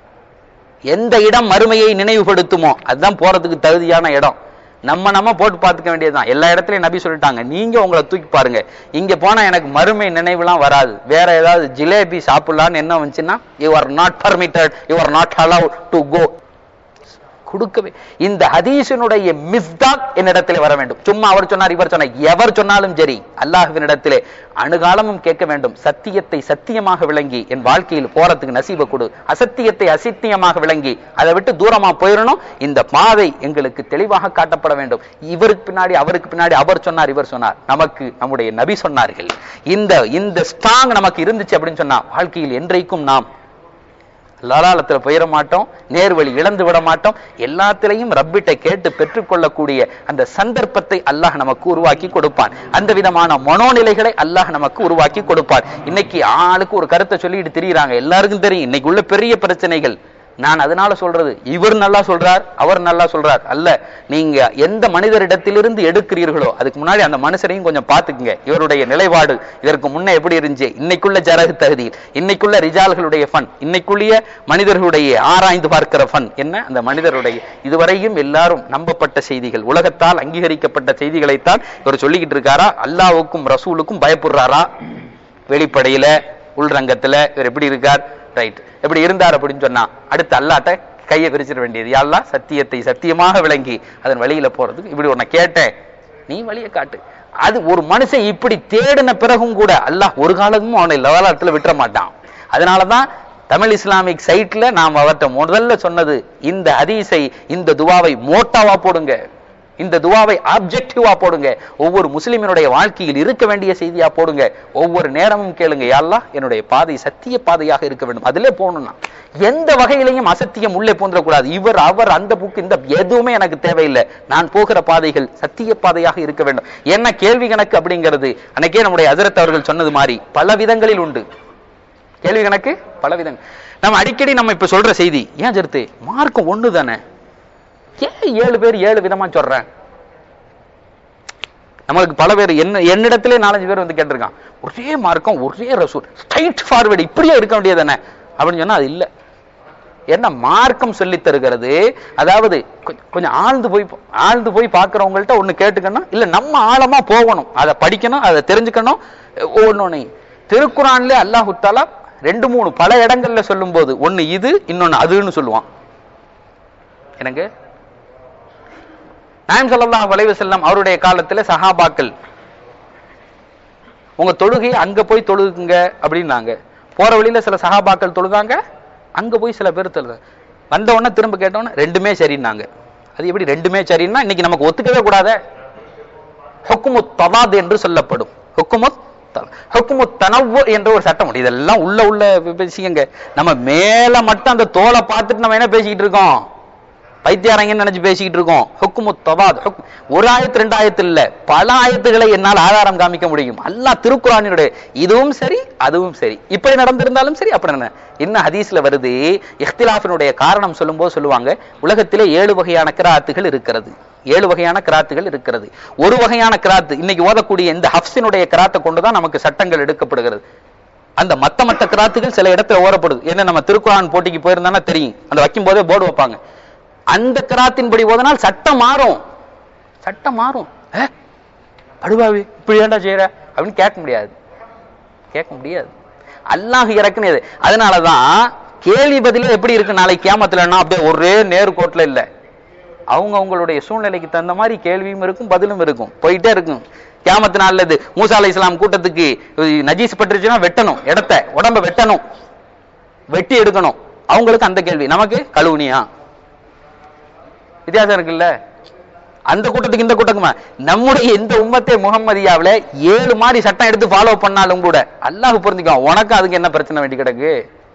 எந்த இடம் மறுமையை நினைவுபடுத்துமோ அதுதான் போறதுக்கு தகுதியான இடம் நம்ம நம்ம போட்டு பார்த்துக்க வேண்டியதுதான் எல்லா இடத்துலயும் நபி சொல்லிட்டாங்க நீங்க உங்களை தூக்கி பாருங்க இங்க போனா எனக்கு மறுமை நினைவுலாம் வராது வேற ஏதாவது ஜிலேபி சாப்பிடலான்னு என்ன வந்துச்சுன்னா you are not permitted you are not allowed to go கொடுக்கவே இந்த ஹதீஸினுடைய மிஸ்தாக் என்னிடத்திலே வர வேண்டும் சும்மா அவர் சொன்னார் இவர் சொன்னார் எவர் சொன்னாலும் சரி அல்லாஹ்வினிடத்திலே அணுகாலமும் கேட்க வேண்டும் சத்தியத்தை சத்தியமாக விளங்கி என் வாழ்க்கையில் போறதுக்கு நசீப கொடு அசத்தியத்தை அசத்தியமாக விளங்கி அதை விட்டு தூரமா போயிடணும் இந்த பாதை எங்களுக்கு தெளிவாக காட்டப்பட வேண்டும் இவருக்கு பின்னாடி அவருக்கு பின்னாடி அவர் சொன்னார் இவர் சொன்னார் நமக்கு நம்முடைய நபி சொன்னார்கள் இந்த இந்த ஸ்ட்ராங் நமக்கு இருந்துச்சு அப்படின்னு சொன்னா வாழ்க்கையில் என்றைக்கும் நாம் லலாலத்துல போயிட மாட்டோம் நேர்வழி இழந்து விட மாட்டோம் எல்லாத்திலையும் ரப்பிட்ட கேட்டு பெற்றுக்கொள்ளக்கூடிய அந்த சந்தர்ப்பத்தை அல்லாஹ் நமக்கு உருவாக்கி கொடுப்பான் அந்த விதமான மனோநிலைகளை அல்லாஹ் நமக்கு உருவாக்கி கொடுப்பான் இன்னைக்கு ஆளுக்கு ஒரு கருத்தை சொல்லிட்டு திரியிறாங்க எல்லாருக்கும் தெரியும் இன்னைக்கு உள்ள பெரிய பிரச்சனைகள் நான் அதனால சொல்றது இவர் நல்லா சொல்றார் அவர் நல்லா சொல்றார் அல்ல நீங்க எந்த மனிதரிடத்திலிருந்து எடுக்கிறீர்களோ அதுக்கு முன்னாடி அந்த மனுஷரையும் கொஞ்சம் பார்த்துக்குங்க இவருடைய நிலைப்பாடு இதற்கு முன்ன எப்படி இருந்துச்சு இன்னைக்குள்ள ஜரகு தகுதியில் இன்னைக்குள்ள ரிஜால்களுடைய ஃபன் இன்னைக்குள்ள மனிதர்களுடைய ஆராய்ந்து பார்க்கிற ஃபன் என்ன அந்த மனிதருடைய இதுவரையும் எல்லாரும் நம்பப்பட்ட செய்திகள் உலகத்தால் அங்கீகரிக்கப்பட்ட செய்திகளைத்தான் இவர் சொல்லிக்கிட்டு இருக்காரா அல்லாவுக்கும் ரசூலுக்கும் பயப்படுறாரா வெளிப்படையில உள்ரங்கத்துல இவர் எப்படி இருக்கார் ரைட் எப்படி இருந்தார் அப்படின்னு சொன்னா அடுத்து அல்லாட்ட கையை விரிச்சிட வேண்டியது யாழ்லா சத்தியத்தை சத்தியமாக விளங்கி அதன் வழியில போறதுக்கு இப்படி உன்னை கேட்டேன் நீ வழியை காட்டு அது ஒரு மனுஷன் இப்படி தேடின பிறகும் கூட அல்லாஹ் ஒரு காலமும் அவனை லவலாத்துல விட்டுற மாட்டான் அதனாலதான் தமிழ் இஸ்லாமிக் சைட்ல நாம் அவர்கிட்ட முதல்ல சொன்னது இந்த ஹதீஸை இந்த துவாவை மோட்டாவா போடுங்க இந்த துவாவை ஆப்ஜெக்டிவா போடுங்க ஒவ்வொரு முஸ்லிமினுடைய வாழ்க்கையில் இருக்க வேண்டிய செய்தியா போடுங்க ஒவ்வொரு நேரமும் கேளுங்க யாழ்லா என்னுடைய பாதை சத்திய பாதையாக இருக்க வேண்டும் அதிலே போகணும்னா எந்த வகையிலையும் அசத்தியம் உள்ளே போந்துடக்கூடாது இவர் அவர் அந்த புக்கு இந்த எதுவுமே எனக்கு தேவையில்லை நான் போகிற பாதைகள் சத்திய பாதையாக இருக்க வேண்டும் என்ன கேள்வி கணக்கு அப்படிங்கிறது அன்னைக்கே நம்முடைய அஜரத் அவர்கள் சொன்னது மாதிரி பல விதங்களில் உண்டு கேள்வி கணக்கு பல விதங்கள் நம்ம அடிக்கடி நம்ம இப்ப சொல்ற செய்தி ஏன் ஜெருத்து மார்க்கம் ஒண்ணு தானே ஏன் ஏழு பேர் ஏழு விதமா சொல்றேன் நம்மளுக்கு பல பேர் என்ன என்னிடத்திலே நாலஞ்சு பேர் வந்து கேட்டிருக்கான் ஒரே மார்க்கம் ஒரே ரசூல் ஸ்ட்ரைட் ஃபார்வர்டு இப்படியே இருக்க வேண்டியது தானே அப்படின்னு சொன்னா அது இல்ல என்ன மார்க்கம் சொல்லி தருகிறது அதாவது கொ- கொஞ்சம் ஆழ்ந்து போய் ஆழ்ந்து போய் பார்க்கறவங்கள்ட்ட ஒண்ணு கேட்டுக்கணும் இல்ல நம்ம ஆழமா போகணும் அதை படிக்கணும் அதை தெரிஞ்சுக்கணும் ஒன்னொன்னு திருக்குறான்ல அல்லாஹு தாலா ரெண்டு மூணு பல இடங்கள்ல சொல்லும்போது ஒண்ணு இது இன்னொன்னு அதுன்னு சொல்லுவான் எனக்கு நாயம் ஸல்லல்லாஹு அலைஹி வஸல்லம் அவருடைய காலத்துல சஹாபாக்கள் உங்க தொழுகை அங்க போய் தொழுகுங்க அப்படின்னாங்க போற வழியில சில சஹாபாக்கள் தொழுதாங்க அங்க போய் சில பேர் தொழுது வந்த உடனே திரும்ப கேட்டோன்னே ரெண்டுமே சரின்னாங்க அது எப்படி ரெண்டுமே சரின்னா இன்னைக்கு நமக்கு ஒத்துக்கவே கூடாதே ஹுக்குமு தவாத் என்று சொல்லப்படும் ஹுக்குமு ஹுக்குமு தனவு என்ற ஒரு சட்டம் உண்டு இதெல்லாம் உள்ள உள்ள பேசிக்கங்க நம்ம மேல மட்டும் அந்த தோலை பார்த்துட்டு நம்ம என்ன பேசிக்கிட்டு இருக்கோம் பைத்தியாரங்கன்னு நினைச்சு பேசிக்கிட்டு இருக்கோம் ஹுக்குமு தவாத் ஹுக்- ஒரு ஆயத்து ரெண்டு ஆயத்து இல்ல பல ஆயத்துகளை என்னால் ஆதாரம் காமிக்க முடியும் அல்லாஹ் திருக்குறானினுடைய இதுவும் சரி அதுவும் சரி இப்படி நடந்திருந்தாலும் சரி அப்படி என்ன என்ன ஹதீஸ்ல வருது இஃப்திலாஃபினுடைய காரணம் சொல்லும்போது சொல்லுவாங்க உலகத்திலே ஏழு வகையான கிராத்துகள் இருக்கிறது ஏழு வகையான கிராத்துகள் இருக்கிறது ஒரு வகையான கிராத்து இன்னைக்கு ஓதக்கூடிய இந்த ஹப்ஸினுடைய கிராத்தை கொண்டுதான் நமக்கு சட்டங்கள் எடுக்கப்படுகிறது அந்த மத்த மத்த கிராத்துகள் சில இடத்துல ஓரப்படுது என்ன நம்ம திருக்குறான் போட்டிக்கு போயிருந்தானா தெரியும் அந்த வைக்கும் போதே போர்டு வைப்பாங்க அந்த கிராத்தின்படி ஓதனால் சட்டம் மாறும் சட்டம் மாறும் "ஏ, படுபாவி இப்படி ஏன்டா செய்யற அப்படின்னு கேட்க முடியாது கேட்க முடியாது அல்லாஹ் இறக்குனது அதனாலதான் கேள்வி பதிலே எப்படி இருக்கு நாளைக்கு கியாமத்துலன்னா அப்படியே ஒரே நேர்கோட்டில் இல்ல அவங்க அவங்களுடைய சூழ்நிலைக்கு தகுந்த மாதிரி கேள்வியும் இருக்கும் பதிலும் இருக்கும் போயிட்டே இருக்கும் கியாமத்து நாள்ல இது மூசா அலை இஸ்லாம் கூட்டத்துக்கு அஹ், நஜீஸ் பட்டுருச்சுன்னா வெட்டணும் இடத்த உடம்ப வெட்டணும் வெட்டி எடுக்கணும் அவங்களுக்கு அந்த கேள்வி நமக்கு கழுவுனியா வித்தியாசம் இருக்குல்ல அந்த கூட்டத்துக்கு இந்த கூட்டத்துக்குமா நம்முடைய இந்த உம்மத்தே முகம்மதியாவுல ஏழு மாதிரி சட்டம் எடுத்து ஃபாலோ பண்ணாலும் கூட அல்லாஹ் புரிஞ்சுக்குவான் உனக்கு அதுக்கு என்ன பிரச்சனை வேண்டி கிடக்கு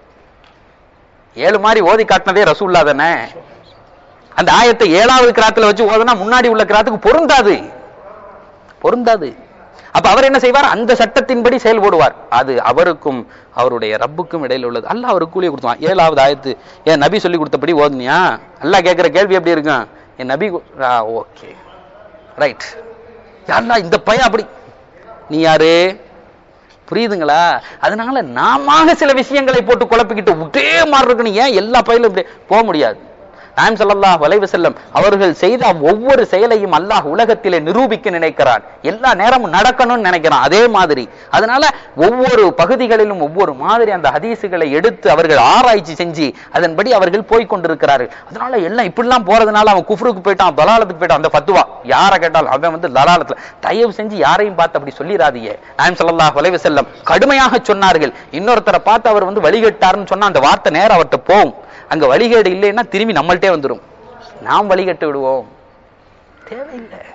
ஏழு மாதிரி ஓதி காட்டினதே ரசூல்லா தானே அந்த ஆயத்தை ஏழாவது கிராத்துல வச்சு ஓதுனா முன்னாடி உள்ள கிராத்துக்கு பொருந்தாது பொருந்தாது அப்ப அவர் என்ன செய்வார் அந்த சட்டத்தின்படி செயல்படுவார் அது அவருக்கும் அவருடைய ரப்புக்கும் இடையில உள்ளது அல்லாஹ் அவருக்கு கூலியை கொடுத்தான் ஏழாவது ஆயத்து ஏன் நபி சொல்லி கொடுத்தபடி ஓதுனியா அல்லாஹ் கேட்கிற கேள்வி எப்படி இருக்கும் என் நபி ஓகே ரைட் யாருடா இந்த பையன் அப்படி நீ யாரு புரியுதுங்களா அதனால நாம சில விஷயங்களை போட்டு குழப்பிக்கிட்டு ஒரே மாதிரி இருக்கணும் ஏன் எல்லா பயிலும் இப்படி போக முடியாது நாயம் ஸல்லல்லாஹு அலைஹி வஸல்லம் அவர்கள் செய்த ஒவ்வொரு செயலையும் அல்லாஹ் உலகத்திலே நிரூபிக்க நினைக்கிறான் எல்லா நேரமும் நடக்கணும்னு நினைக்கிறான் அதே மாதிரி அதனால ஒவ்வொரு பகுதிகளிலும் ஒவ்வொரு மாதிரி அந்த ஹதீஸுகளை எடுத்து அவர்கள் ஆராய்ச்சி செஞ்சு அதன்படி அவர்கள் போய் கொண்டிருக்கிறார்கள் அதனால எல்லாம் இப்படிலாம் போறதுனால அவன் குஃப்ருக்கு போயிட்டான் தலாலத்துக்கு போயிட்டான் அந்த ஃபத்வா யாரை கேட்டாலும் அவன் வந்து தலாலத்துல தயவு செஞ்சு யாரையும் பார்த்து அப்படி சொல்லிடாதீங்க நாயம் ஸல்லல்லாஹு அலைஹி வஸல்லம் கடுமையாக சொன்னார்கள் இன்னொருத்தரை பார்த்து அவர் வந்து வழிகட்டாருன்னு சொன்னா அந்த வார்த்தை நேரம் அவர்கிட்ட போகும் அங்க வழிகேடு இல்லைன்னா திரும்பி நம்மள்ட்டே வந்துரும் நாம் வழிகட்டு விடுவோம் தேவையில்லை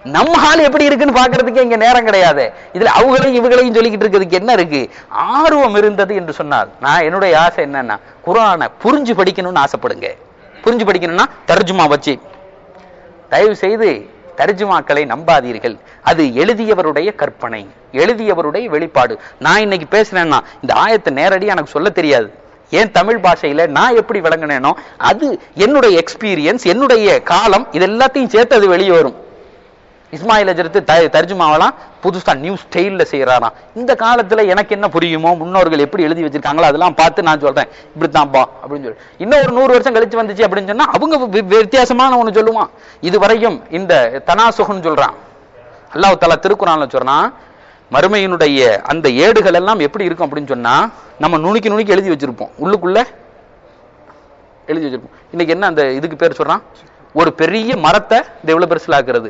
நம்ம ஆள் எப்படி இருக்குன்னு பாக்குறதுக்கு இங்க நேரம் கிடையாது இதுல அவங்களையும் இவங்களையும் சொல்லிக்கிட்டு இருக்கிறதுக்கு என்ன இருக்கு ஆர்வம் இருந்தது என்று சொன்னார் நான் என்னுடைய ஆசை என்னன்னா குரானை புரிஞ்சு படிக்கணும்னு ஆசைப்படுங்க புரிஞ்சு படிக்கணும்னா தர்ஜுமா வச்சு தயவு செய்து தர்ஜுமாக்களை நம்பாதீர்கள் அது எழுதியவருடைய கற்பனை எழுதியவருடைய வெளிப்பாடு நான் இன்னைக்கு பேசுறேன்னா இந்த ஆயத்தை நேரடியா எனக்கு சொல்ல தெரியாது ஏன் தமிழ் பாஷையில நான் எப்படி விளங்கினேனோ அது என்னுடைய எக்ஸ்பீரியன்ஸ் என்னுடைய காலம் இது எல்லாத்தையும் சேர்த்து அது வெளியே வரும் இஸ்மாயில் அஜரத்து த தர்ஜுமாவெல்லாம் புதுசா நியூ ஸ்டைல்ல செய்யறாராம் இந்த காலத்துல எனக்கு என்ன புரியுமோ முன்னோர்கள் எப்படி எழுதி வச்சிருக்காங்களோ அதெல்லாம் பார்த்து நான் சொல்றேன் இப்படித்தான்ப்பா அப்படின்னு சொல்லி இன்னும் ஒரு நூறு வருஷம் கழிச்சு வந்துச்சு அப்படின்னு சொன்னா அவங்க வி- வித்தியாசமான ஒண்ணு சொல்லுவான் இதுவரையும் இந்த தனாசுகன்னு சொல்றான் அல்லாஹ் தலா திருக்குறான்ல சொல்றான் மறுமையினுடைய அந்த ஏடுகள் எல்லாம் எப்படி இருக்கும் அப்படின்னு சொன்னா நம்ம நுணுக்கி நுணுக்கி எழுதி வச்சிருப்போம் உள்ளுக்குள்ள எழுதி வச்சிருப்போம் இன்னைக்கு என்ன அந்த இதுக்கு பேர் சொல்றான் ஒரு பெரிய மரத்தை இந்த எவ்வளவு பெருசுல ஆக்குறது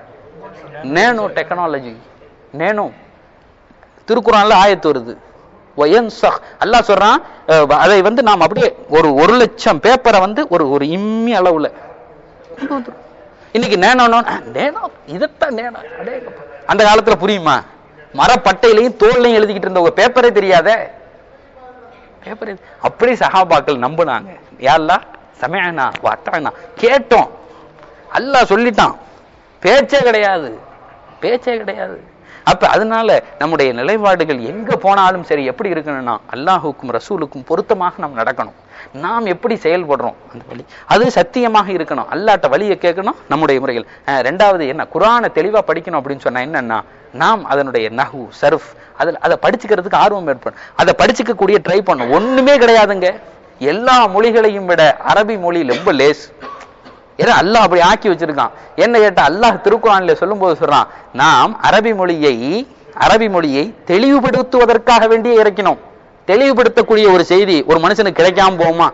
நேனோ டெக்னாலஜி நேனோ திருக்குறான்ல ஆயத்து வருது வயன்சஹ் அல்லாஹ் சொல்றான் அஹ், அதை வந்து நாம் அப்படியே ஒரு ஒரு லட்சம் பேப்பரை வந்து ஒரு ஒரு இம்மி அளவுல கொண்டு வந்துரும். இன்னைக்கு நேனோ நேனோ இதைத்தான் நேனோ அடேங்கப்பா. அந்த காலத்துல புரியுமா மரப்பட்டையிலையும் தோல்லையும் எழுதிக்கிட்டு இருந்த ஒரு பேப்பரே தெரியாதே பேப்பர் அப்படி சஹாபாக்கள் நம்புனாங்க யாருலா சமயனா வத்தானா கேட்டோம் அல்லாஹ் சொல்லிட்டான் பேச்சே கிடையாது பேச்சே கிடையாது அப்ப அதனால நம்முடைய நிலைப்பாடுகள் எங்க போனாலும் சரி எப்படி இருக்கணும்னா அல்லாஹுக்கும் ரசூலுக்கும் பொருத்தமாக நாம் நடக்கணும் நாம் எப்படி செயல்படுறோம் அந்த வழி அது சத்தியமாக இருக்கணும் அல்லாட்ட வழியை கேட்கணும் நம்முடைய முறைகள் அஹ் ரெண்டாவது என்ன குரானை தெளிவா படிக்கணும் அப்படின்னு சொன்னா என்னன்னா நாம் அதனுடைய நஹு சர்ஃப் அதில் அதை படிச்சுக்கிறதுக்கு ஆர்வம் ஏற்படும் அதை படிச்சுக்க கூடிய ட்ரை பண்ணும் ஒண்ணுமே கிடையாதுங்க எல்லா மொழிகளையும் விட அரபி மொழி ரொம்ப லேஸ் ஏன்னா அல்லாஹ் அப்படி ஆக்கி வச்சிருக்கான் என்ன கேட்டா அல்லாஹ் திருக்குறான்ல சொல்லும்போது சொல்றான் நாம் அரபி மொழியை அரபி மொழியை தெளிவுபடுத்துவதற்காக வேண்டியே இறக்கினோம் தெளிவுபடுத்தக்கூடிய ஒரு செய்தி ஒரு மனுஷனுக்கு கிடைக்காம போகுமா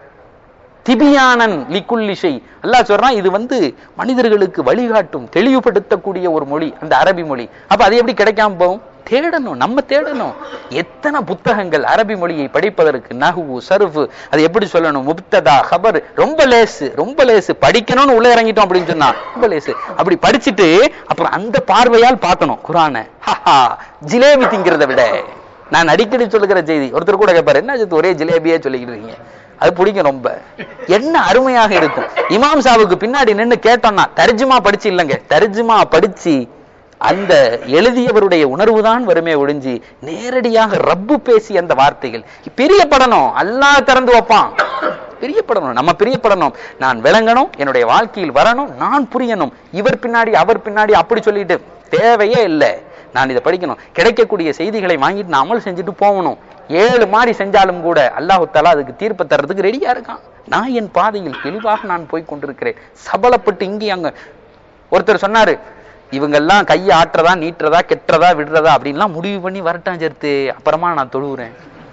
திபியானன் லிக்குல்லிஷை அல்லாஹ் சொல்றான் இது வந்து மனிதர்களுக்கு வழிகாட்டும் தெளிவுபடுத்தக்கூடிய ஒரு மொழி அந்த அரபி மொழி அப்ப அது எப்படி கிடைக்காம போகும் தேடணும் நம்ம தேடணும் எத்தனை புத்தகங்கள் அரபி மொழியை படிப்பதற்கு நகுவு சருஃபு அது எப்படி சொல்லணும் முப்ததா ஹபர் ரொம்ப லேசு ரொம்ப லேசு படிக்கணும்னு உள்ள இறங்கிட்டோம் அப்படின்னு சொன்னா ரொம்ப லேசு அப்படி படிச்சுட்டு அப்புறம் அந்த பார்வையால் பார்க்கணும் குரானை ஹஹா ஜிலேபி திங்கிறத விட நான் அடிக்கடி சொல்லுகிற செய்தி ஒருத்தர் கூட கேட்பாரு என்ன ஆச்சு ஒரே ஜிலேபியே சொல்லிக்கிட்டு இருக்கீங்க அது பிடிக்கும் ரொம்ப என்ன அருமையாக இருக்கும் இமாம் சாவுக்கு பின்னாடி நின்னு கேட்டோம்னா தர்ஜுமா படிச்சு இல்லைங்க தர்ஜுமா படிச்சு அந்த எழுதியவருடைய உணர்வுதான் வருமே ஒழிஞ்சு நேரடியாக ரப்பு பேசி அந்த வார்த்தைகள் பிரியப்படணும் அல்லாஹ் திறந்து வைப்பான் பிரியப்படணும் நம்ம பிரியப்படணும் நான் விளங்கணும் என்னுடைய வாழ்க்கையில் வரணும் நான் புரியணும் இவர் பின்னாடி அவர் பின்னாடி அப்படி சொல்லிட்டு தேவையே இல்லை நான் இதை படிக்கணும் கிடைக்கக்கூடிய செய்திகளை வாங்கிட்டு நான் அமல் செஞ்சுட்டு போகணும் ஏழு மாதிரி செஞ்சாலும் கூட அல்லாஹு தாலா அதுக்கு தீர்ப்பு தர்றதுக்கு ரெடியா இருக்கான் நான் என் பாதையில் தெளிவாக நான் போய் கொண்டிருக்கிறேன் சபலப்பட்டு இங்கே அங்க ஒருத்தர் சொன்னாரு இவங்கெல்லாம் கையை ஆட்டுறதா நீட்டுறதா கெட்டுறதா விடுறதா அப்படின்லாம் முடிவு பண்ணி வரட்டான் சேர்த்து அப்புறமா நான் தொழுவுறேன்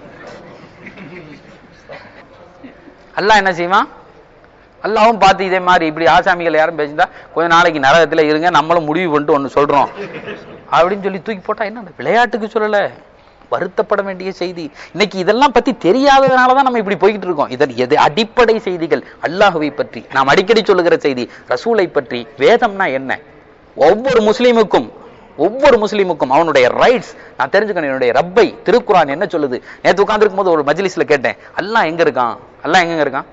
அல்லாஹ் என்ன செய்வான் அல்லாவும் பார்த்து இதே மாதிரி இப்படி ஆசாமிகள் யாரும் பேசியிருந்தா கொஞ்ச நாளைக்கு நரகத்துல இருங்க நம்மளும் முடிவு பண்ணிட்டு ஒண்ணு சொல்றோம் அப்படின்னு சொல்லி தூக்கி போட்டா என்ன அந்த விளையாட்டுக்கு சொல்லல வருத்தப்பட வேண்டிய செய்தி இன்னைக்கு இதெல்லாம் பத்தி தெரியாததுனால தான் நம்ம இப்படி போய்கிட்டு இருக்கோம் இதன் எது அடிப்படை செய்திகள் அல்லாஹுவை பற்றி நாம் அடிக்கடி சொல்லுகிற செய்தி ரசூலை பற்றி வேதம்னா என்ன ஒவ்வொரு முஸ்லீமுக்கும் ஒவ்வொரு முஸ்லீமுக்கும் அவனுடைய ரைட்ஸ் நான் தெரிஞ்சுக்கணும் என்னுடைய ரப்பை திருக்குரான் என்ன சொல்லுது நேத்து உட்கார்ந்திருக்கும் போது ஒரு மஜ்லிஸ்ல கேட்டேன் அல்லாஹ் எங்க இருக்கான் அல்லாஹ் எங்க இருக்கான்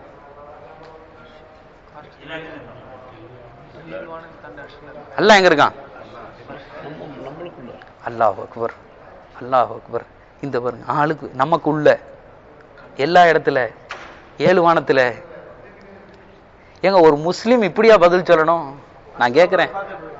அல்லாஹ் எங்க இருக்கான் அல்லாஹ் அக்பர் அல்லாஹ் அக்பர் இந்த பாருங்க ஆளுக்கு நமக்குள்ள எல்லா இடத்துல ஏழு வானத்துல ஏங்க ஒரு முஸ்லீம் இப்படியா பதில் சொல்லணும் நான் கேட்கிறேன்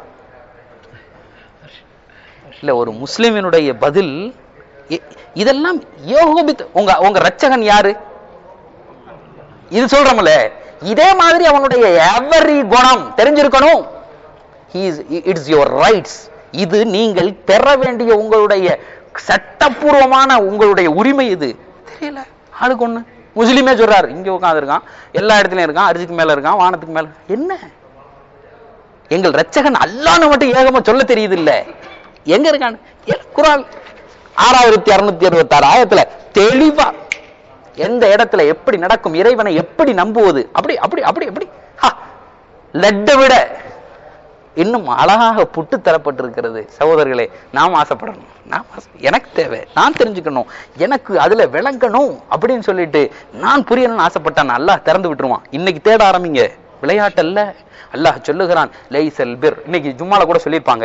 இல்ல ஒரு முஸ்லிமினுடைய பதில் இ- இதெல்லாம் யோகோபித் உங்க உங்க ரச்சகன் யாரு இது சொல்றோம்ல இதே மாதிரி அவனுடைய எவரி குணம் தெரிஞ்சிருக்கணும் இட்ஸ் யுவர் ரைட்ஸ் இது நீங்கள் பெற வேண்டிய உங்களுடைய சட்டப்பூர்வமான உங்களுடைய உரிமை இது தெரியல ஆளுக்கு ஒண்ணு முஸ்லிமே சொல்றாரு இங்க உட்காந்துருக்கான் எல்லா இடத்துலயும் இருக்கான் அரிசிக்கு மேல இருக்கான் வானத்துக்கு மேல என்ன எங்கள் ரச்சகன் அல்லான்னு மட்டும் ஏகமா சொல்ல தெரியுது இல்ல எங்க இருக்கான் எ- குரான் ஆறாயிரத்தி அறுநூத்தி அறுபத்தி ஆறு ஆயிரத்துல தெளிவா எந்த இடத்துல எப்படி நடக்கும் இறைவனை எப்படி நம்புவது அப்படி அப்படி அப்படி அப்படி லட்டை விட இன்னும் அழகாக புட்டு தரப்பட்டிருக்கிறது சகோதரர்களே நாம் ஆசைப்படணும் நாம் ஆசை- எனக்கு தேவை நான் தெரிஞ்சுக்கணும் எனக்கு அதுல விளங்கணும் அப்படின்னு சொல்லிட்டு நான் புரியணும்னு ஆசைப்பட்டான் அல்லாஹ் திறந்து விட்டுருவான் இன்னைக்கு தேட ஆரம்பிங்க விளையாட்டல்ல அல்லாஹ் சொல்லுகிறான் லைசல் பிர் இன்னைக்கு ஜும்மால கூட சொல்லியிருப்பாங்க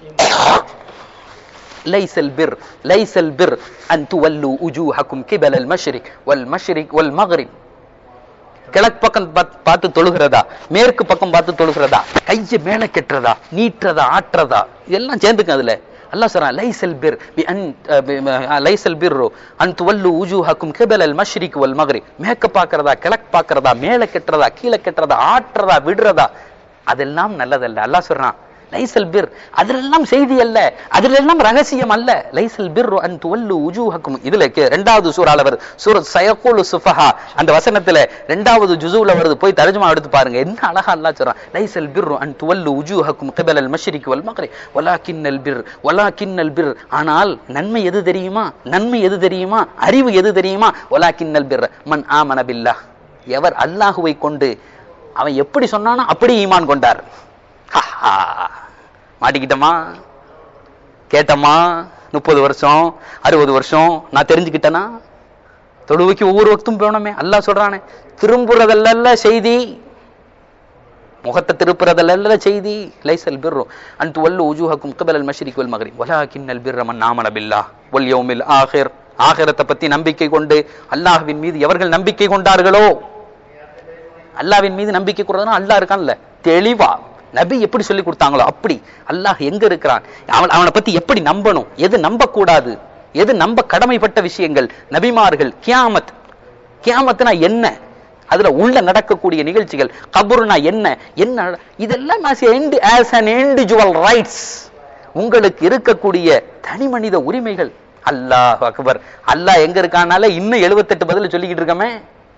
ليس البر ليس البر أن تولوا وجوهكم قبل المشرق والمشرق والمغرب கிழக்கு பக்கம் பாத்- பார்த்து தொழுகிறதா மேற்கு பக்கம் பார்த்து தொழுகிறதா கையை மேல கெட்டுறதா நீட்டுறதா ஆட்டுறதா இதெல்லாம் சேர்ந்துக்க அதுல அல்லாஹ் சொல்றான் லைசல் பிர் பி அன் அஹ் பி- அஹ் லைசல் பிர்ரு அன் துவல்லு உஜூஹக்கும் கிபல் அல் மஷ்ரிக் வல் மக்ரிப் மேற்க பார்க்கறதா கிழக்கு பார்க்கறதா மேல கெட்டுறதா கீழே கெட்டுறதா ஆட்டுறதா விடுறதா அதெல்லாம் நல்லதல்ல அல்லாஹ் சொல்றான் லைசல் பிர் அதிலெல்லாம் செய்தி அல்ல அதிலெல்லாம் ரகசியம் அல்ல லைசல் பிர் அன் துவல்லு உஜூஹக்கும் இதுல கே- ரெண்டாவது சூறால வருது சூரத் சயக்கூலு சுஃபஹா அந்த வசனத்துல ரெண்டாவது ஜுசூல வருது போய் தர்ஜுமா எடுத்து பாருங்க என்ன அழகா அல்லாஹ் சொல்றான் லைசல் பிர் அன் துவல்லு உஜூஹக்கும் கிபல் அல் மஷ்ரிக் வல் மக்ரிப் வலாக்கின்னல் பிர் வலாக்கின்னல் பிர் ஆனால் நன்மை எது தெரியுமா நன்மை எது தெரியுமா அறிவு எது தெரியுமா வலாக்கின்னல் பிர் மன் ஆமன பில்லாஹ் எவர் அல்லாஹுவை கொண்டு அவன் எப்படி சொன்னானோ அப்படி ஈமான் கொண்டார் ஹஹா. மாட்டிக்கிட்டமா கேட்டமா முப்பது வருஷம் அறுபது வருஷம் நான் தெரிஞ்சுக்கிட்டேனா தொழுவைக்கு ஒவ்வொரு வக்தும் போனோமே அல்லாஹ் சொல்றானே திரும்புறதல்ல செய்தி முகத்தை திருப்புறதல்ல செய்தி லைசல் பிர்ரு அன் துவல்லு உஜூஹக்கும் கிபல் அல் மஷ்ரிக் வல் மக்ரிப் வலாக்கின்னல் பிர்ர மன் ஆமன பில்லாஹ் வல் யௌமில் ஆஹிர் ஆகிரத்தை பத்தி நம்பிக்கை கொண்டு அல்லாஹ்வின் மீது எவர்கள் நம்பிக்கை கொண்டார்களோ அல்லாஹ்வின் மீது நம்பிக்கை கூறதுனா அல்லாஹ் இருக்கான்ல தெளிவா நபி எப்படி சொல்லி கொடுத்தாங்களோ அப்படி அல்லாஹ் எங்க இருக்கிறான் அவன் அவனை பத்தி எப்படி நம்பணும் எது நம்ப கூடாது எது நம்ப கடமைப்பட்ட விஷயங்கள் நபிமார்கள் கியாமத் கியாமத்னா என்ன அதுல உள்ள நடக்கக்கூடிய நிகழ்ச்சிகள் கபுர்னா என்ன என்ன நட- இதெல்லாம் as a ind- as an individual rights உங்களுக்கு இருக்கக்கூடிய தனி மனித உரிமைகள் அல்லாஹ் அக்பர் அல்லாஹ் எங்க இருக்கானால இன்னும் 78 பதில் சொல்லிக்கிட்டு இருக்கமே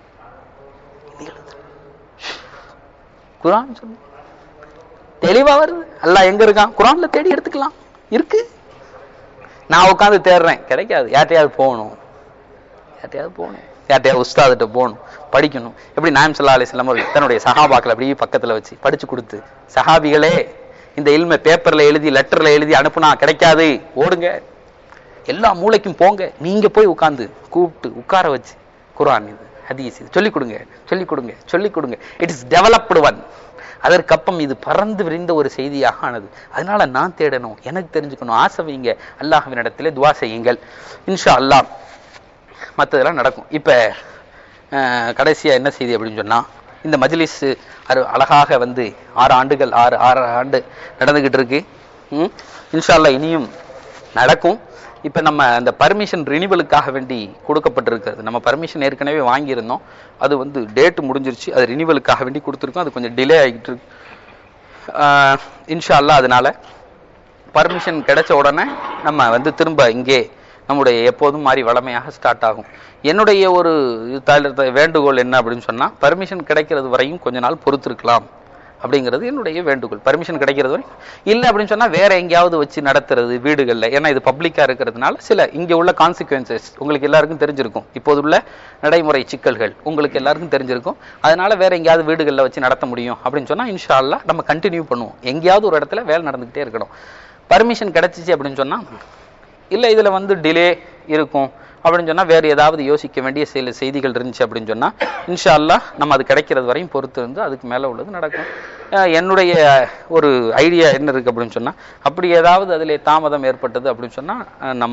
குரான் சொல்லு தெளிவா வருது அல்லாஹ் எங்க இருக்கான் குரான்ல தேடி எடுத்துக்கலாம் இருக்கு நான் உட்கார்ந்து தேடுறேன் கிடைக்காது யார்ட்டையாவது போகணும் யார்ட்டையாவது போகணும் யார்ட்டையாவது உஸ்தாதிட்ட போகணும் படிக்கணும் எப்படி நாயம் சல்லா அலிஸ்லாம் அவர்கள் தன்னுடைய சஹாபாக்களை அப்படியே பக்கத்துல வச்சு படிச்சு கொடுத்து சஹாபிகளே இந்த இல்மை பேப்பர்ல எழுதி லெட்டர்ல எழுதி அனுப்புனா கிடைக்காது ஓடுங்க எல்லா மூளைக்கும் போங்க நீங்க போய் உட்கார்ந்து கூப்பிட்டு உட்கார வச்சு குர்ஆன் இது ஹதீஸ் இது சொல்லிக் கொடுங்க சொல்லிக் கொடுங்க சொல்லிக் கொடுங்க இட் இஸ் டெவலப்டு ஒன் அதற்கப்பம் இது பறந்து விரிந்த ஒரு செய்தியாக ஆனது அதனால நான் தேடணும் எனக்கு தெரிஞ்சுக்கணும் ஆசை வைங்க அல்லாஹ்வினிடத்திலே துவா செய்யுங்கள் இன்ஷா அல்லாஹ் மற்றதெல்லாம் நடக்கும் இப்ப அஹ், கடைசியா என்ன செய்தி அப்படின்னு சொன்னா இந்த மஜ்லிஸ் அரு அழகாக வந்து ஆறு ஆண்டுகள் ஆறு ஆறு ஆண்டு நடந்துகிட்டு இருக்கு ம் இன்ஷா அல்லாஹ் இனியும் நடக்கும் இப்ப நம்ம அந்த பர்மிஷன் ரினிவலுக்காக வேண்டி கொடுக்கப்பட்டிருக்கிறது நம்ம பர்மிஷன் ஏற்கனவே வாங்கியிருந்தோம் அது வந்து டேட் முடிஞ்சிருச்சு அது ரினிவலுக்காக வேண்டி கொடுத்துருக்கோம் அது கொஞ்சம் டிலே ஆகிட்டு இருக்கு ஆஹ் இன்ஷா அல்லாஹ் அதனால பர்மிஷன் கிடைச்ச உடனே நம்ம வந்து திரும்ப இங்கே நம்முடைய எப்போதும் மாதிரி வளமையாக ஸ்டார்ட் ஆகும் என்னுடைய ஒரு இது தாழ்த்த- வேண்டுகோள் என்ன அப்படின்னு சொன்னா பர்மிஷன் கிடைக்கிறது வரையும் கொஞ்ச நாள் பொறுத்திருக்கலாம் அப்படிங்கிறது என்னுடைய வேண்டுகோள் பர்மிஷன் கிடைக்கிறது வரை இல்லை அப்படின்னு சொன்னா வேற எங்கேயாவது வச்சு நடத்துறது வீடுகள்ல ஏன்னா இது பப்ளிக்கா இருக்கிறதுனால சில இங்க உள்ள கான்சிக்வன்சஸ் உங்களுக்கு எல்லாருக்கும் தெரிஞ்சிருக்கும் இப்போது உள்ள நடைமுறை சிக்கல்கள் உங்களுக்கு எல்லாருக்கும் தெரிஞ்சிருக்கும் அதனால வேற எங்கேயாவது வீடுகள்ல வச்சு நடத்த முடியும் அப்படின்னு சொன்னா இன்ஷா அல்லாஹ் நம்ம கண்டினியூ பண்ணுவோம் எங்கேயாவது ஒரு இடத்துல வேலை நடந்துகிட்டே இருக்கணும் பர்மிஷன் கிடைச்சிச்சு அப்படின்னு சொன்னா இல்ல இதுல வந்து டிலே இருக்கும் அப்படின்னு சொன்னா வேற ஏதாவது யோசிக்க வேண்டிய சில செய்திகள் இருந்துச்சு அப்படின்னு சொன்னா இன்ஷா அல்லாஹ் நம்ம அது கிடைக்கிறது வரையும் பொறுத்து இருந்து அதுக்கு மேல உள்ளது நடக்கும் அஹ் என்னுடைய ஒரு ஐடியா என்ன இருக்கு அப்படின்னு சொன்னா அப்படி ஏதாவது அதிலே தாமதம் ஏற்பட்டது அப்படின்னு சொன்னா அஹ் நம்ம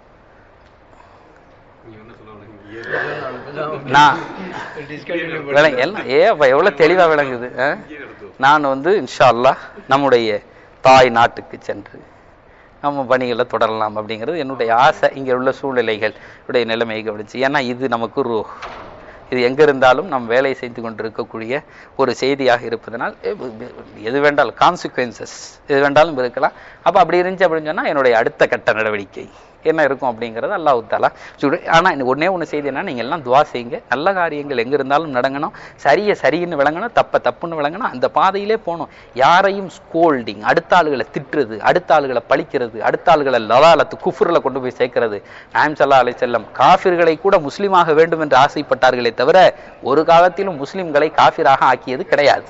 நான் விளங்க எல்லாம் ஏ அப்ப எவ்வளவு தெளிவா விளங்குது அஹ்? நான் வந்து இன்ஷா அல்லாஹ் நம்முடைய தாய் நாட்டுக்கு சென்று நம்ம பணிகளை தொடரலாம் அப்படிங்கிறது என்னுடைய ஆசை இங்க உள்ள சூழ்நிலைகள் உடைய நிலைமையை கவனிச்சு ஏன்னா இது நமக்கு ரூ இது எங்க இருந்தாலும் நாம் வேலை செய்து கொண்டிருக்கக்கூடிய ஒரு செய்தியாக இருப்பதனால் எ- எது வேண்டாலும் கான்சிக்வன்சஸ் எது வேண்டாலும் இருக்கலாம் அப்ப அப்படி இருந்துச்சு அப்படின்னு சொன்னா என்னுடைய அடுத்த கட்ட நடவடிக்கை என்ன இருக்கும் அப்படிங்கிறது அல்லாஹ் தாலா சுடு ஆனா இந்த ஒண்ணே ஒண்ணு செய்தி என்ன நீங்க எல்லாம் துவா செய்யுங்க நல்ல காரியங்கள் எங்க இருந்தாலும் நடங்கணும் சரிய சரின்னு விளங்கணும் தப்ப தப்புன்னு விளங்கணும் அந்த பாதையிலே போகணும் யாரையும் ஸ்கோல்டிங் அடுத்த ஆளுகளை திட்டுறது அடுத்த ஆளுகளை பழிக்கிறது அடுத்த ஆளுகளை லலாலத்து குஃபுர்ல கொண்டு போய் சேர்க்கிறது நாயம் சல்லா அலை செல்லம் காஃபிர்களை கூட முஸ்லீமாக வேண்டும் என்று ஆசைப்பட்டார்களே தவிர ஒரு காலத்திலும் முஸ்லிம்களை காஃபிராக ஆக்கியது கிடையாது